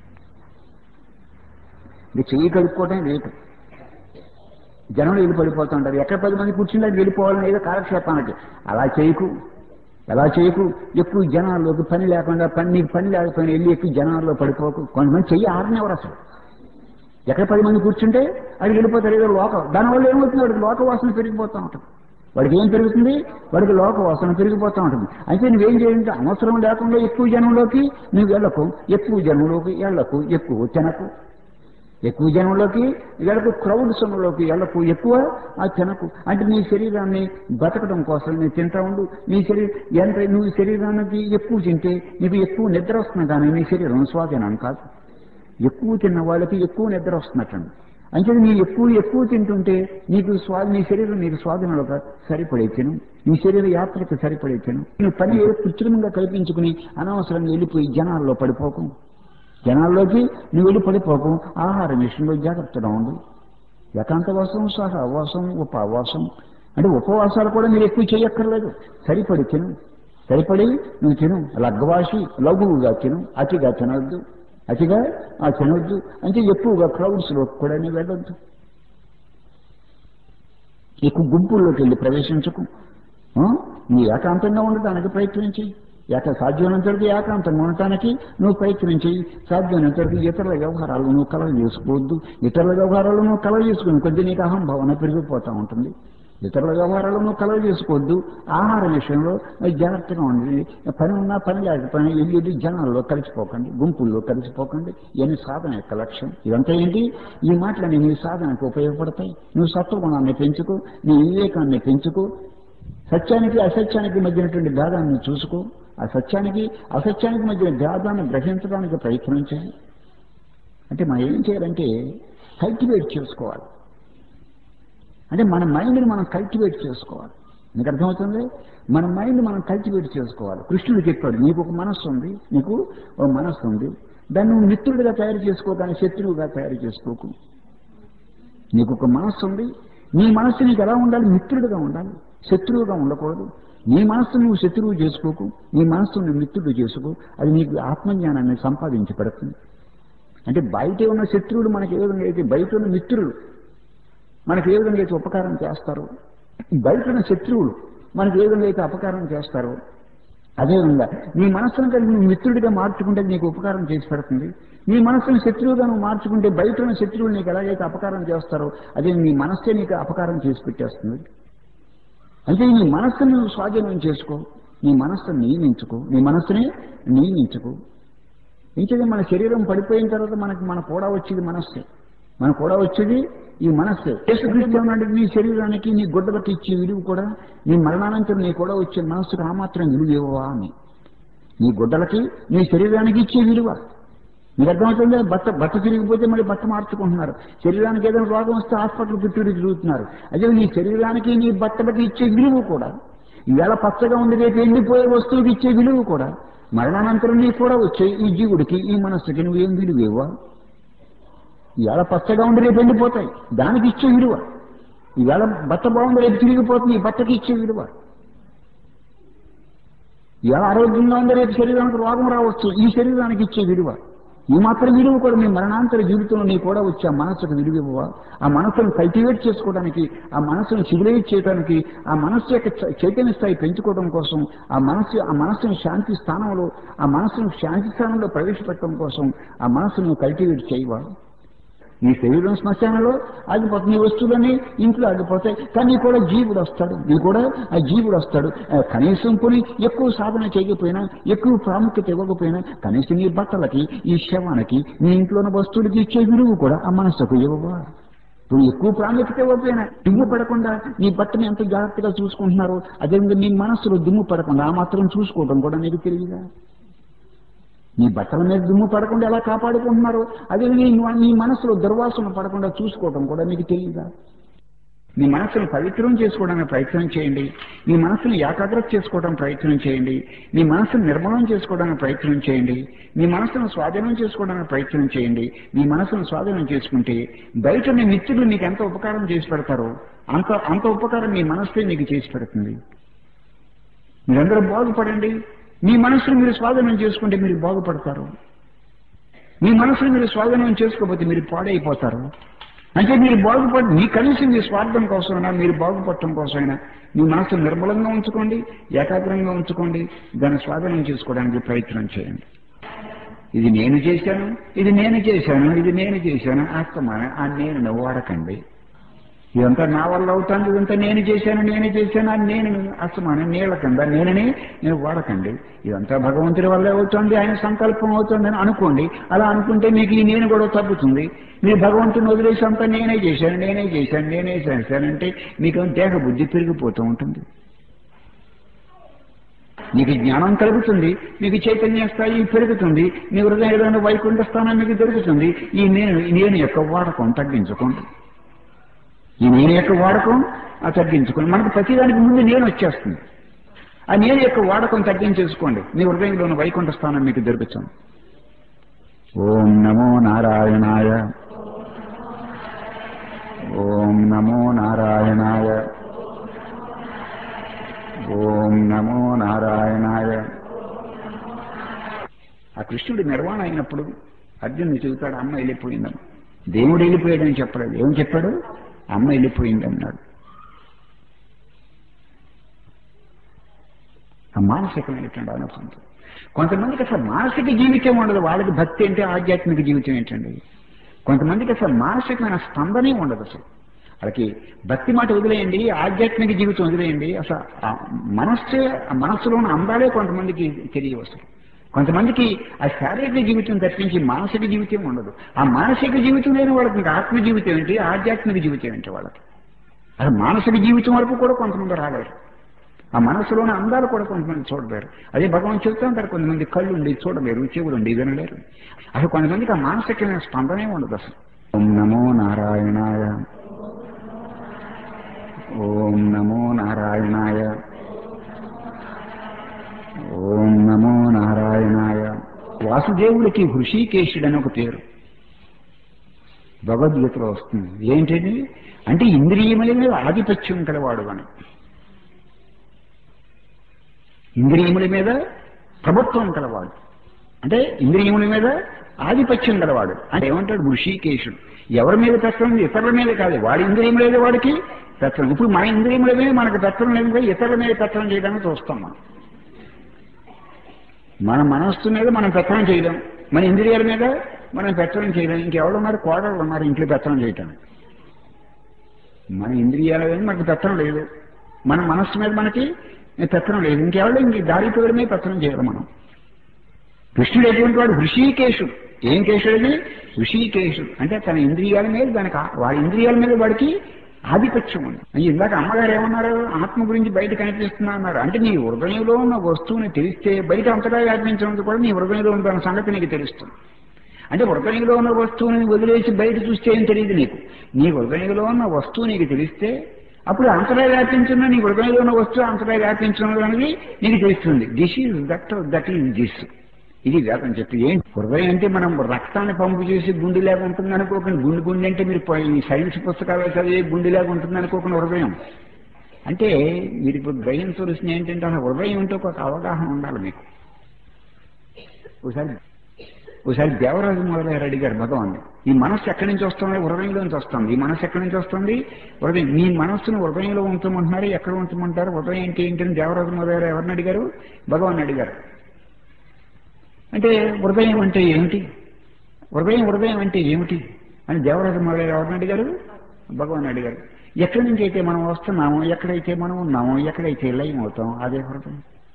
ఇది చెయ్యి కడుక్కోవటం లేటు జనంలో వెళ్ళి పడిపోతూ ఉంటారు ఎక్కడ పది మంది కూర్చుంటే అది వెళ్ళిపోవాలని ఏదో కాలక్షేపానికి అలా చేయకు ఎలా చేయకు ఎక్కువ జనాల్లోకి పని లేకుండా పని నీకు పని లేకపోయినా వెళ్ళి ఎక్కువ జనాల్లో పడిపోకు కొంతమంది చెయ్యి ఆరనివ్వరు అసలు ఎక్కడ పది మంది కూర్చుంటే అది వెళ్ళిపోతారు ఏదో లోకం దానివల్ల ఏమవుతుంది వాడికి లోక వాసన పెరిగిపోతూ ఉంటుంది వాడికి ఏం పెరుగుతుంది వాడికి లోక వాసన పెరిగిపోతూ ఉంటుంది అయితే నువ్వేం చేయాలంటే అవసరం లేకుండా ఎక్కువ జనంలోకి నువ్వు వెళ్ళకు ఎక్కువ జనంలోకి వెళ్ళకు ఎక్కువ తినకు ఎక్కువ జనంలోకి వెళ్ళకు క్రౌడ్ సొమ్ములోకి వెళ్ళకు ఎక్కువ ఆ తినకు అంటే నీ శరీరాన్ని బతకడం కోసం నువ్వు తింటా ఉండు నీ శరీరం ఎంత నువ్వు శరీరానికి ఎక్కువ తింటే నీకు ఎక్కువ నిద్ర వస్తుంది కానీ నీ శరీరం స్వాధీనం కాదు ఎక్కువ తిన్న వాళ్ళకి ఎక్కువ నిద్ర వస్తున్నట్టండి అంటే నీ ఎక్కువ ఎక్కువ తింటుంటే నీకు స్వా నీ శరీరం నీకు స్వాధీనంలో సరిపడేచ్చను నీ శరీర యాత్రకు సరిపడేచ్చను నీ పని ఏదో కృత్రిమంగా కల్పించుకుని అనవసరంగా వెళ్ళిపోయి జనాల్లో పడిపోకు జనాల్లోకి నువ్వు వెళ్ళి పడిపోకు ఆహార విషయంలో జాగ్రత్తగా ఉండు ఏకాంతవాసం సహవాసం ఉపవాసం అంటే ఉపవాసాలు కూడా మీరు ఎక్కువ చేయక్కర్లేదు సరిపడి తిను సరిపడి నువ్వు తిను లగ్గవాసి లఘువుగా తిను అతిగా తినవద్దు అతిగా ఆ తినవద్దు అంటే ఎక్కువగా క్రౌడ్స్లో కూడా నువ్వు వెళ్ళొద్దు ఎక్కువ గుంపుల్లోకి వెళ్ళి ప్రవేశించకు ఆ? నీ ఏకాంతంగా ఉండటానికి ప్రయత్నించి ఏక సాధ్యమైనంత వరకు ఏకాంతంగా ఉండటానికి నువ్వు ప్రయత్నించి సాధ్యమైనంత వరకు ఇతరుల వ్యవహారాలు నువ్వు కలవ చేసుకోవద్దు ఇతరుల వ్యవహారాలు నువ్వు కలవ చేసుకుని కొద్ది నీకు అహంభావన పెరిగిపోతూ ఉంటుంది ఇతరుల వ్యవహారాలు నువ్వు కలవ చేసుకోవద్దు ఆహార విషయంలో జాగ్రత్తగా ఉండండి పని ఉన్నా పని లేకపోయినా వెళ్ళి వెళ్ళి జనాల్లో కలిసిపోకండి గుంపుల్లో కలిసిపోకండి ఇవన్నీ సాధన యొక్క లక్ష్యం ఇదంతా ఏంటి ఈ మాటలన్నీ నీ సాధనకు ఉపయోగపడతాయి నువ్వు సత్వగుణాన్ని పెంచుకో నీ వివేకాన్ని పెంచుకో సత్యానికి అసత్యానికి మధ్యనటువంటి భేదాన్ని చూసుకో ఆ సత్యానికి అసత్యానికి మధ్య భేదాన్ని గ్రహించడానికి ప్రయత్నం చేయి అంటే మనం ఏం చేయాలంటే కల్టివేట్ చేసుకోవాలి అంటే మన మైండ్ని మనం కల్టివేట్ చేసుకోవాలి నీకు అర్థమవుతుంది మన మైండ్ మనం కల్టివేట్ చేసుకోవాలి కృష్ణుడు చెప్పాడు నీకు ఒక మనస్సు ఉంది నీకు ఒక మనస్సు ఉంది దాన్ని నువ్వు మిత్రుడిగా తయారు చేసుకో కానీ శత్రువుగా తయారు చేసుకోకు నీకు ఒక మనస్సు ఉంది నీ మనస్సు నీకు ఎలా ఉండాలి మిత్రుడిగా ఉండాలి శత్రువుగా ఉండకూడదు నీ మనస్సు నువ్వు శత్రువు చేసుకోకు నీ మనస్సు నువ్వు మిత్రుడు చేసుకో అది నీకు ఆత్మజ్ఞానాన్ని సంపాదించి పెడుతుంది అంటే బయట ఉన్న శత్రువులు మనకి ఏ విధంగా అయితే బయట ఉన్న మిత్రులు మనకి ఏ విధంగా అయితే ఉపకారం చేస్తారో బయట ఉన్న శత్రువులు మనకి ఏ విధంగా అయితే అపకారం చేస్తారో అదేవిధంగా నీ మనస్సును కలిగి నువ్వు మిత్రుడిగా మార్చుకుంటే నీకు ఉపకారం చేసి పెడుతుంది నీ మనస్సును శత్రువుగా నువ్వు మార్చుకుంటే బయట ఉన్న శత్రువులు నీకు ఎలాగైతే అపకారం చేస్తారో అదే నీ మనస్సే నీకు అపకారం చేసి పెట్టేస్తుంది అంటే నీ మనస్సును నువ్వు స్వాధీనం చేసుకో నీ మనస్సును నియమించుకో నీ మనస్సుని నియమించుకో ఇంకేది మన శరీరం పడిపోయిన తర్వాత మనకి మన కూడా వచ్చేది మనస్సే మన కూడా వచ్చేది ఈ మనస్సే యేసుక్రీస్తు ఏమన్నాడు నీ శరీరానికి నీ గుడ్డలకు ఇచ్చే విలువ కూడా నీ మరణానంతరం నీ కూడా వచ్చే మనస్సుకు ఆ మాత్రం విలువ ఇవ్వవా అని నీ గుడ్డలకి నీ శరీరానికి ఇచ్చే విలువ మీకు అర్థమవుతుంది బట్ట బట్ట తిరిగిపోతే మళ్ళీ బట్ట మార్చుకుంటున్నారు శరీరానికి ఏదైనా రోగం వస్తే హాస్పిటల్ చుట్టూ తిరుగుతున్నారు అదే నీ శరీరానికి నీ బట్టలకి ఇచ్చే విలువ కూడా ఈవేళ పచ్చగా ఉంది రేపు ఎండిపోయే వస్తువుకి ఇచ్చే విలువ కూడా మరణానంతరం నీ కూడా వచ్చే ఈ జీవుడికి ఈ మనస్సుకి నువ్వు ఏం విలువ ఇవ్వవా ఇవాళ పచ్చగా ఉండి రేపు ఎండిపోతాయి దానికి ఇచ్చే విలువ ఇవాళ బట్ట బాగుంది రేపు తిరిగిపోతుంది ఈ బట్టకి ఇచ్చే విలువ ఇవాళ ఆరోగ్యంగా ఉంది రేపు శరీరానికి రోగం రావచ్చు ఈ శరీరానికి ఇచ్చే విలువ ఈ మాత్రం విలువ కూడా మీ మరణాంతర జీవితంలో నీ కూడా వచ్చే ఆ మనస్సుకు విలువ ఇవ్వవా ఆ మనస్సును కల్టివేట్ చేసుకోవడానికి ఆ మనస్సును సివిలైజ్ చేయడానికి ఆ మనస్సు యొక్క చ- చైతన్య స్థాయి పెంచుకోవడం కోసం ఆ మనస్సు ఆ మనస్సును శాంతి స్థానంలో ఆ మనస్సును శాంతి స్థానంలో ప్రవేశపెట్టడం కోసం ఆ మనస్సును కల్టివేట్ చేయవా నీ శరీరం శ్మశానంలో ఆగిపోతుంది నీ వస్తువులన్నీ ఇంట్లో ఆగిపోతాయి కానీ నీ కూడా జీవుడు వస్తాడు నీ కూడా ఆ జీవుడు వస్తాడు ఆ, కనీసం కొని ఎక్కువ సాధన చేయకపోయినా ఎక్కువ ప్రాముఖ్యత ఇవ్వకపోయినా కనీసం నీ బట్టలకి ఈ శవానికి నీ ఇంట్లో ఉన్న వస్తువులకి ఇచ్చే విలువ కూడా ఆ మనస్సుకు ఇవ్వవా నువ్వు ఎక్కువ ప్రాముఖ్యత ఇవ్వకపోయినా దుమ్ము పడకుండా నీ బట్టని ఎంత జాగ్రత్తగా చూసుకుంటున్నారో అదేవిధంగా నీ మనస్సులో దుమ్ము పడకుండా ఆ మాత్రం చూసుకోవడం కూడా నీకు తెలియదా నీ బట్టల మీద దుమ్ము పడకుండా ఎలా కాపాడుకుంటున్నారు అదే నీ నీ మనసులో దుర్వాసన పడకుండా చూసుకోవడం కూడా నీకు తెలియదా మీ మనసును పవిత్రం చేసుకోవడానికి ప్రయత్నం చేయండి మీ మనసును ఏకాగ్రత చేసుకోవడానికి ప్రయత్నం చేయండి మీ మనసును నిర్మలం చేసుకోవడానికి ప్రయత్నం చేయండి మీ మనసును స్వాధీనం చేసుకోవడానికి ప్రయత్నం చేయండి మీ మనసును స్వాధీనం చేసుకుంటే బయట మీ మిత్రులు మీకు ఎంత ఉపకారం చేసి పెడతారో అంత అంత ఉపకారం మీ మనస్సే మీకు చేసి పెడుతుంది మీరందరూ బాగుపడండి మీ మనసును మీరు స్వాధీనం చేసుకుంటే మీరు బాగుపడతారు మీ మనసును మీరు స్వాధీనం చేసుకోకపోతే మీరు పాడైపోతారు అంటే మీరు బాగుపడి మీ కనీసం మీ స్వార్థం కోసమైనా మీరు బాగుపడటం కోసమైనా మీ మనసు నిర్మలంగా ఉంచుకోండి ఏకాగ్రంగా ఉంచుకోండి దాన్ని స్వాధీనం చేసుకోవడానికి ప్రయత్నం చేయండి ఇది నేను చేశాను ఇది నేను చేశాను ఇది నేను చేశాను అస్తమాన ఆ నేను వాడకండి ఇదంతా నా వల్ల అవుతుంది ఇదంతా నేను చేశాను నేనే చేశాను అని నేను అసమానం నీళ్ల కింద నేనని నేను వాడకండి ఇదంతా భగవంతుడి వల్లే అవుతుంది ఆయన సంకల్పం అవుతుంది అని అనుకోండి అలా అనుకుంటే మీకు ఈ నేను కూడా తగ్గుతుంది మీరు భగవంతుని వదిలేసి అంతా నేనే చేశాను నేనే చేశాను నేనే చేశానంటే మీకు దేహ బుద్ధి పెరిగిపోతూ ఉంటుంది మీకు జ్ఞానం కలుగుతుంది మీకు చైతన్య స్థాయి పెరుగుతుంది మీ హృదయంలో వైకుంఠ స్థానం మీకు దొరుకుతుంది ఈ నేను ఈ నేను యొక్క వాడకం తగ్గించుకోండి ఈ నేను యొక్క వాడకం ఆ తగ్గించుకోండి మనకు ప్రతిదానికి ముందు నేను వచ్చేస్తుంది ఆ నేను యొక్క వాడకం తగ్గించేసుకోండి మీ హృదయంలోని వైకుంఠ స్థానం మీకు దొరుకుతుంది ఓం నమో నారాయణాయ ఓం నమో నారాయణాయ ఓం నమో నారాయణాయ ఆ కృష్ణుడు నిర్వాణ అయినప్పుడు అర్జునుడు చెబుతాడు అమ్మ వెళ్ళిపోయిందని దేవుడు వెళ్ళిపోయాడని చెప్పలేదు ఏం చెప్పాడు అమ్మ వెళ్ళిపోయింది అన్నాడు ఆ మానసికమైనటువంటి అనుభవం కొంతమందికి అసలు మానసిక జీవితం ఉండదు వాళ్ళకి భక్తి అంటే ఆధ్యాత్మిక జీవితం ఏంటండి కొంతమందికి అసలు మానసికమైన స్పందనే ఉండదు అసలు వాళ్ళకి భక్తి మాట వదిలేయండి ఆధ్యాత్మిక జీవితం వదిలేయండి అసలు ఆ మనస్సే ఆ మనస్సులోని అందాలే కొంతమందికి తెలియవు అసలు కొంతమందికి ఆ శారీరక జీవితం తప్పించి మానసిక జీవితం ఉండదు ఆ మానసిక జీవితం లేని వాళ్ళకి ఇంకా ఆత్మ జీవితం ఏంటి ఆధ్యాత్మిక జీవితం ఏంటి వాళ్ళకి అసలు మానసిక జీవితం వరకు కూడా కొంతమంది రాలేరు ఆ మనసులోని అందాలు కూడా కొంతమంది చూడలేరు అదే భగవాన్ చెప్తా ఉంటారు కొంతమంది కళ్ళు ఉండి చూడలేరు చెవులు ఉండి వినలేరు అసలు కొంతమందికి ఆ మానసికమైన స్పందనే ఉండదు అసలు ఓం నమో నారాయణాయ ఓం నమో నారాయణాయ ఓం నమో నారాయణాయ వాసుదేవుడికి హృషికేశుడని ఒక పేరు భగవద్గీతలో వస్తుంది ఏంటిది అంటే ఇంద్రియముల మీద ఆధిపత్యం కలవాడు అని ఇంద్రియముల మీద ప్రభుత్వం కలవాడు అంటే ఇంద్రియముల మీద ఆధిపత్యం గలవాడు అంటే ఏమంటాడు ఋషికేశుడు ఎవరి మీద పెత్తనం ఇతరుల మీద కాదు వాడి ఇంద్రియం లేదు వాడికి పెత్తనం ఇప్పుడు మన ఇంద్రియముల మీద మనకు పెత్తనం లేదు కదా ఇతరుల మీద పెత్తనం చేయడానికి చూస్తాం మనం మన మనస్సు మీద మనం పెత్తనం చేయలేం మన ఇంద్రియాల మీద మనం పెత్తనం చేయలేం ఇంకెవరు ఉన్నారు కోడళ్ళు ఉన్నారు ఇంట్లో పెత్తనం చేయటానికి మన ఇంద్రియాల మీద మనకు పెత్తనం లేదు మన మనస్సు మీద మనకి పెత్తనం లేదు ఇంకెవరు ఇంక దారి పేరు మీద పెత్తనం చేయాలి మనం కృష్ణుడు ఎటువంటి వాడు హృషికేశుడు ఏం కేశుడని హృషికేశుడు అంటే తన ఇంద్రియాల మీద దానికి ఆ- వాడి ఇంద్రియాల మీద వాడికి ఆధిపత్యం ఉంది అని ఇందాక అమ్మగారు ఏమన్నారు ఆత్మ గురించి బయట కనిపిస్తున్నా అన్నారు అంటే నీ హృదయంలో ఉన్న వస్తువుని తెలిస్తే బయట అంతటా వ్యాపించినందుకు కూడా నీ హృదయంలో ఉన్న దాని సంగతి నీకు తెలుస్తుంది అంటే హృదయంలో ఉన్న వస్తువుని వదిలేసి బయట చూస్తే ఏం తెలియదు నీకు నీ హృదయంలో ఉన్న వస్తువు నీకు తెలిస్తే అప్పుడు అంతటా వ్యాపించిన నీ హృదయంలో ఉన్న వస్తువు అంతటా వ్యాపించినది అనేది నీకు తెలుస్తుంది this is that that is this ఇది వేదం చెప్పి ఏంటి హృదయం అంటే మనం రక్తాన్ని పంపు చేసి గుండెలాగా ఉంటుంది అనుకోకండి గుండె గుండె అంటే మీరు పై- ఈ సైన్స్ పుస్తకాలు చదివి గుండెలాగా ఉంటుంది అనుకోకుండా హృదయం అంటే మీరు ఇప్పుడు గ్రహించవలసిన ఏంటంటే ఆ హృదయం అంటే ఒక అవగాహన ఉండాలి మీకు ఒకసారి ఒకసారి దేవరాజు మొదలయ్యారు అడిగారు భగవాన్ ఈ మనస్సు ఎక్కడి నుంచి వస్తుంది హృదయంలోంచి వస్తుంది ఈ మనస్సు ఎక్కడి నుంచి వస్తుంది హృదయం మీ మనస్సును హృదయంలో ఉంచమంటున్నారు ఎక్కడ ఉంచమంటారు హృదయం ఏంటి ఏంటని దేవరాజు మొదలయ్యారు ఎవరిని అడిగారు భగవాన్ అడిగారు అంటే హృదయం అంటే ఏమిటి హృదయం హృదయం అంటే ఏమిటి అని దేవరాజు మొదలయ్యారు ఎవరిని అడిగారు భగవాన్ అడిగారు ఎక్కడి నుంచి అయితే మనం వస్తున్నామో ఎక్కడైతే మనం ఉన్నామో ఎక్కడైతే లయం అవుతాం అదే హృదయం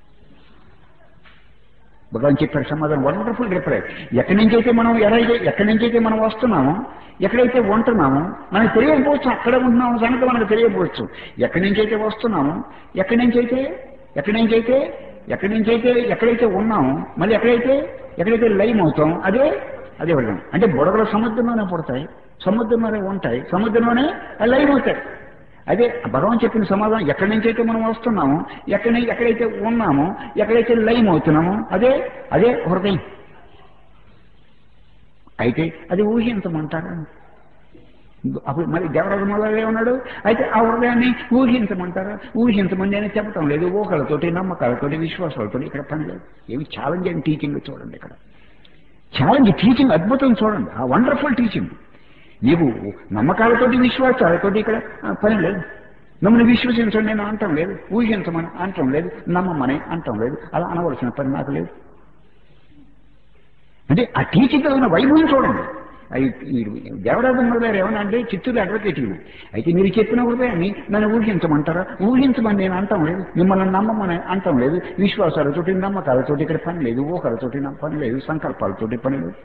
భగవాన్ చెప్పారు సమాధానం వండర్ఫుల్ రిప్లై ఎక్కడి నుంచి అయితే మనం ఎలా అయితే ఎక్కడి నుంచి అయితే మనం వస్తున్నామో ఎక్కడైతే ఉంటున్నామో మనకు తెలియకపోవచ్చు అక్కడ ఉంటున్నాము కనుక మనకు తెలియకపోవచ్చు ఎక్కడి నుంచి అయితే వస్తున్నామో ఎక్కడి నుంచి అయితే ఎక్కడి నుంచి అయితే ఎక్కడి నుంచి అయితే ఎక్కడైతే ఉన్నామో మళ్ళీ ఎక్కడైతే ఎక్కడైతే లయం అవుతాం అదే అదే హృదయం అంటే బుడగలు సముద్రంలోనే పుడతాయి సముద్రంలోనే ఉంటాయి సముద్రంలోనే లయం అవుతాయి అదే భగవాన్ చెప్పిన సమాధానం ఎక్కడి నుంచి అయితే మనం వస్తున్నామో ఎక్కడి నుంచి ఎక్కడైతే ఉన్నామో ఎక్కడైతే లయం అవుతున్నామో అదే అదే హృదయం అయితే అది ఊహించమంటారా అప్పుడు మరి దేవరాజు మొదలు ఏమన్నాడు అయితే ఆ హృదయాన్ని ఊహించమంటారా ఊహించమని నేను చెప్పటం లేదు ఊహలతోటి నమ్మకాలతోటి విశ్వాసాలతోటి ఇక్కడ పని లేదు ఏమి ఛాలెంజ్ అని టీచింగ్ చూడండి ఇక్కడ ఛాలెంజ్ టీచింగ్ అద్భుతం చూడండి ఆ వండర్ఫుల్ టీచింగ్ నీకు నమ్మకాలతోటి విశ్వాసాలతోటి ఇక్కడ ఆ, పని లేదు మమ్మల్ని విశ్వసించండి నేను అంటం లేదు ఊహించమని అంటం లేదు నమ్మమని అంటం లేదు అలా అనవలసిన పని నాకు లేదు అంటే ఆ టీచింగ్లో ఉన్న వైభవం చూడండి అవి ఈ దేవరాజం గారు ఏమన్నా అంటే చిత్తూరు అడ్వకేట్ ఈయన. అయితే మీరు చెప్పిన హృదయాన్ని నన్ను ఊహించమంటారా ఊహించమని నేను అంటాం లేదు మిమ్మల్ని నమ్మమని అంటాం లేదు విశ్వాసాలతోటి నమ్మకాలతోటి ఇక్కడ పని లేదు ఊహలతోటి నా పని లేదు సంకల్పాలతోటి పని లేదు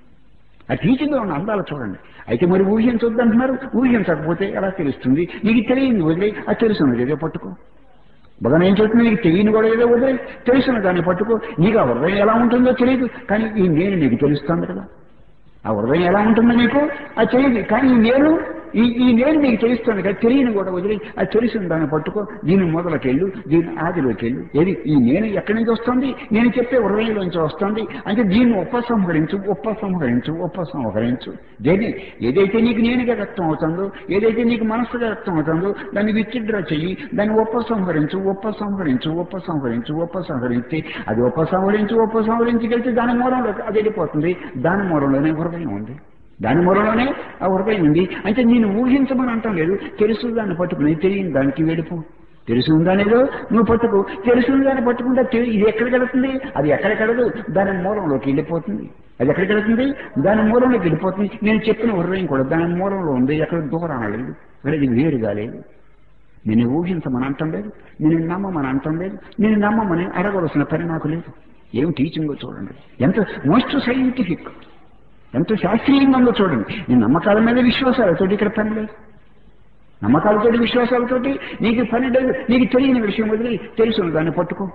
ఆ టీచింగ్లో ఉన్న అందాలు చూడండి అయితే మరి ఊహించొద్దు అంటున్నారు ఊహించకపోతే ఎలా తెలుస్తుంది నీకు తెలియని వదిలే అది తెలుసున్నది ఏదో పట్టుకో భగవాన్ ఏం చెప్తుంది నీకు తెలియని కూడా ఏదో వదిలే తెలుసున్న దాన్ని పట్టుకో నీకు ఆ హృదయం ఎలా ఉంటుందో తెలియదు కానీ ఈ నేను నీకు తెలుస్తుంది కదా ఆ హృదయం ఎలా ఉంటుందో నీకు అది తెలియదు కానీ ఈ నేను ఈ ఈ నేను నీకు తెలుస్తుంది కదా తెలియని కూడా వదిలి అది తెలిసిన దాన్ని పట్టుకో దీని మొదలకెళ్ళు దీని ఆదిలోకి వెళ్ళు ఏది ఈ నేను ఎక్కడి నుంచి వస్తుంది నేను చెప్పే హృదయంలోంచి వస్తుంది అంటే దీన్ని ఉపసంహరించు ఉపసంహరించు ఉపసంహరించు దేని ఏదైతే నీకు నేనుగా వ్యక్తం అవుతుందో ఏదైతే నీకు మనస్సుగా వ్యక్తం అవుతుందో దాన్ని విత్డ్రా చెయ్యి దాన్ని ఉపసంహరించు ఉపసంహరించు ఉపసంహరించు ఉపసంహరిస్తే అది ఉపసంహరించు ఉపసంహరించుకెళ్తే దాని మూలంలో అది వెళ్ళిపోతుంది దాని మూలంలోనే హృదయం ఉంది దాని మూలంలోనే ఆ హృదయం ఉంది అంటే నేను ఊహించమని అంటాం లేదు తెలుసు దాన్ని పట్టుకుని తెలియని దానికి వెళ్ళిపో తెలుసుందనేదో నువ్వు పట్టుకో తెలుసుంది దాన్ని పట్టుకుంటే తెలి- ఇది ఎక్కడికి వెళుతుంది అది ఎక్కడికి వెళ్ళదు దాని మూలంలోకి వెళ్ళిపోతుంది అది ఎక్కడికి వెళుతుంది దాని మూలంలోకి వెళ్ళిపోతుంది నేను చెప్పిన హృదయం కూడా దాని మూలంలో ఉంది ఎక్కడ దూరం లేదు ఇక్కడ ఇది వేరుగా లేదు నేను ఊహించమని అంటం లేదు నేను నమ్మమని అంటం లేదు నేను నమ్మమని అడగవలసిన పని నాకు లేదు ఏం టీచింగో చూడండి ఎంత మోస్ట్ సైంటిఫిక్ ఎంత శాస్త్రీయంగా ఉందో చూడండి నీ నమ్మకాల మీద విశ్వాసాలతోటి ఇక్కడ పని లేదు నమ్మకాలతోటి విశ్వాసాలతోటి నీకు పని లేదు నీకు తెలియని విషయం వదిలి తెలుసు దాన్ని పట్టుకో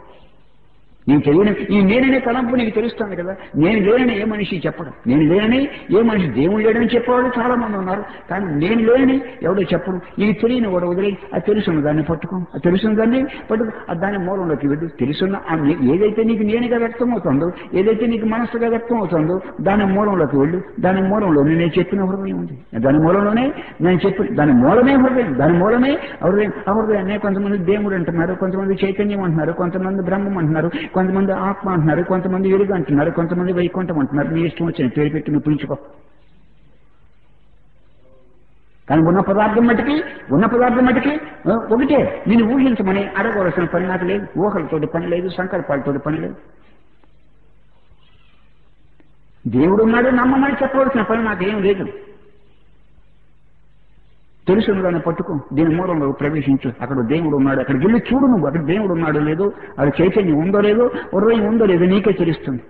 నీకు తెలియని ఈ నేననే తలంపు నీకు తెలుస్తుంది కదా నేను లేనని ఏ మనిషి చెప్పడు నేను లేనని ఏ మనిషి దేవుడు లేడని చెప్పేవాళ్ళు చాలా మంది ఉన్నారు కానీ నేను లేనని ఎవడో చెప్పడు నీకు తెలియని వాడు వదిలి అది తెలుసున్న దాన్ని పట్టుకో అది తెలుసున్న దాన్ని పట్టుకో అది దాని మూలంలోకి వెళ్ళు తెలుసున్న ఆ నే- ఏదైతే నీకు నేనుగా వ్యక్తం అవుతుందో ఏదైతే నీకు మనస్సుగా వ్యక్తం అవుతుందో దాని మూలంలోకి వెళ్ళు దాని మూలంలో నేను చెప్పిన హృదయం ఉంది దాని మూలంలోనే నేను చెప్పి దాని మూలమే హృదయం దాని మూలమే హృదయం ఆ హృదయాన్ని కొంతమంది దేవుడు అంటున్నారు కొంతమంది చైతన్యం అంటున్నారు కొంతమంది బ్రహ్మం అంటున్నారు కొంతమంది ఆత్మ అంటున్నారు కొంతమంది వెలుగు అంటున్నారు కొంతమంది వైకుంఠం అంటున్నారు నీ ఇష్టం వచ్చిన పేరు పెట్టి నువ్వు పిలుచుకో కానీ ఉన్న పదార్థం మటుకి ఉన్న పదార్థం మటుకి ఆ, ఒకటే నేను ఊహించమని అడగవలసిన పని నాకు లేదు ఊహలతోటి పని లేదు సంకల్పాలతోటి పని లేదు దేవుడు ఉన్నాడు నమ్మమని చెప్పవలసిన పని నాకేం లేదు తెలుసు దాన్ని పట్టుకో దీని మూలంలో ప్రవేశించు అక్కడ దేవుడు ఉన్నాడు అక్కడ వెళ్ళి చూడు నువ్వు అక్కడ దేవుడు ఉన్నాడు లేదో అక్కడ చైతన్యం ఉందో లేదో హృదయం ఉందో లేదో నీకే తెలుస్తుంది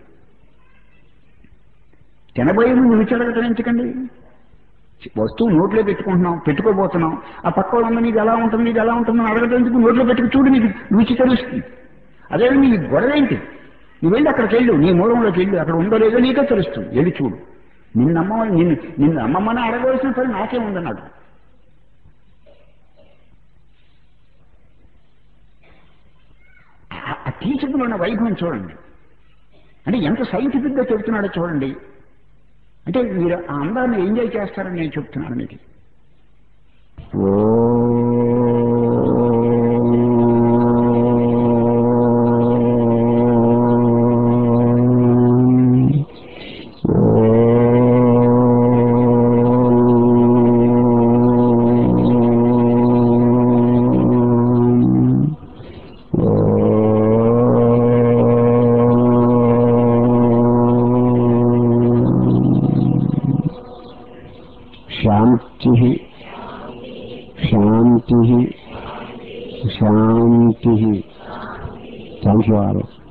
తినబోయే ముందు విచారగటం ఎందుకండి వస్తువు నోట్లో పెట్టుకుంటున్నాం పెట్టుకోబోతున్నాం ఆ పక్క వాళ్ళ నీకు ఎలా ఉంటుంది నీకు ఎలా ఉంటుందని అడగడం ఎందుకు నోట్లో పెట్టుకు చూడు నీకు రుచి తెలుస్తుంది అదే నీ గొడవ ఏంటి నువ్వు వెళ్ళి అక్కడికి వెళ్ళు నీ మూలంలోకి వెళ్ళు అక్కడ ఉందో లేదో నీకే తెలుస్తుంది వెళ్ళి చూడు నిన్ను అమ్మమని నిన్ను నిన్ను అమ్మమ్మని అడగవలసిన పని నాకే ఉందన్నాడు ఆ- ఆ టీచర్లో ఉన్న వైభవం చూడండి అంటే ఎంత సైంటిఫిక్ గా చెబుతున్నాడో చూడండి అంటే మీరు ఆ అందాన్ని ఎంజాయ్ చేస్తారని నేను చెప్తున్నాను మీకు శాంతి శాంతి శాంతి థ్యాంక్ యూ ఆల్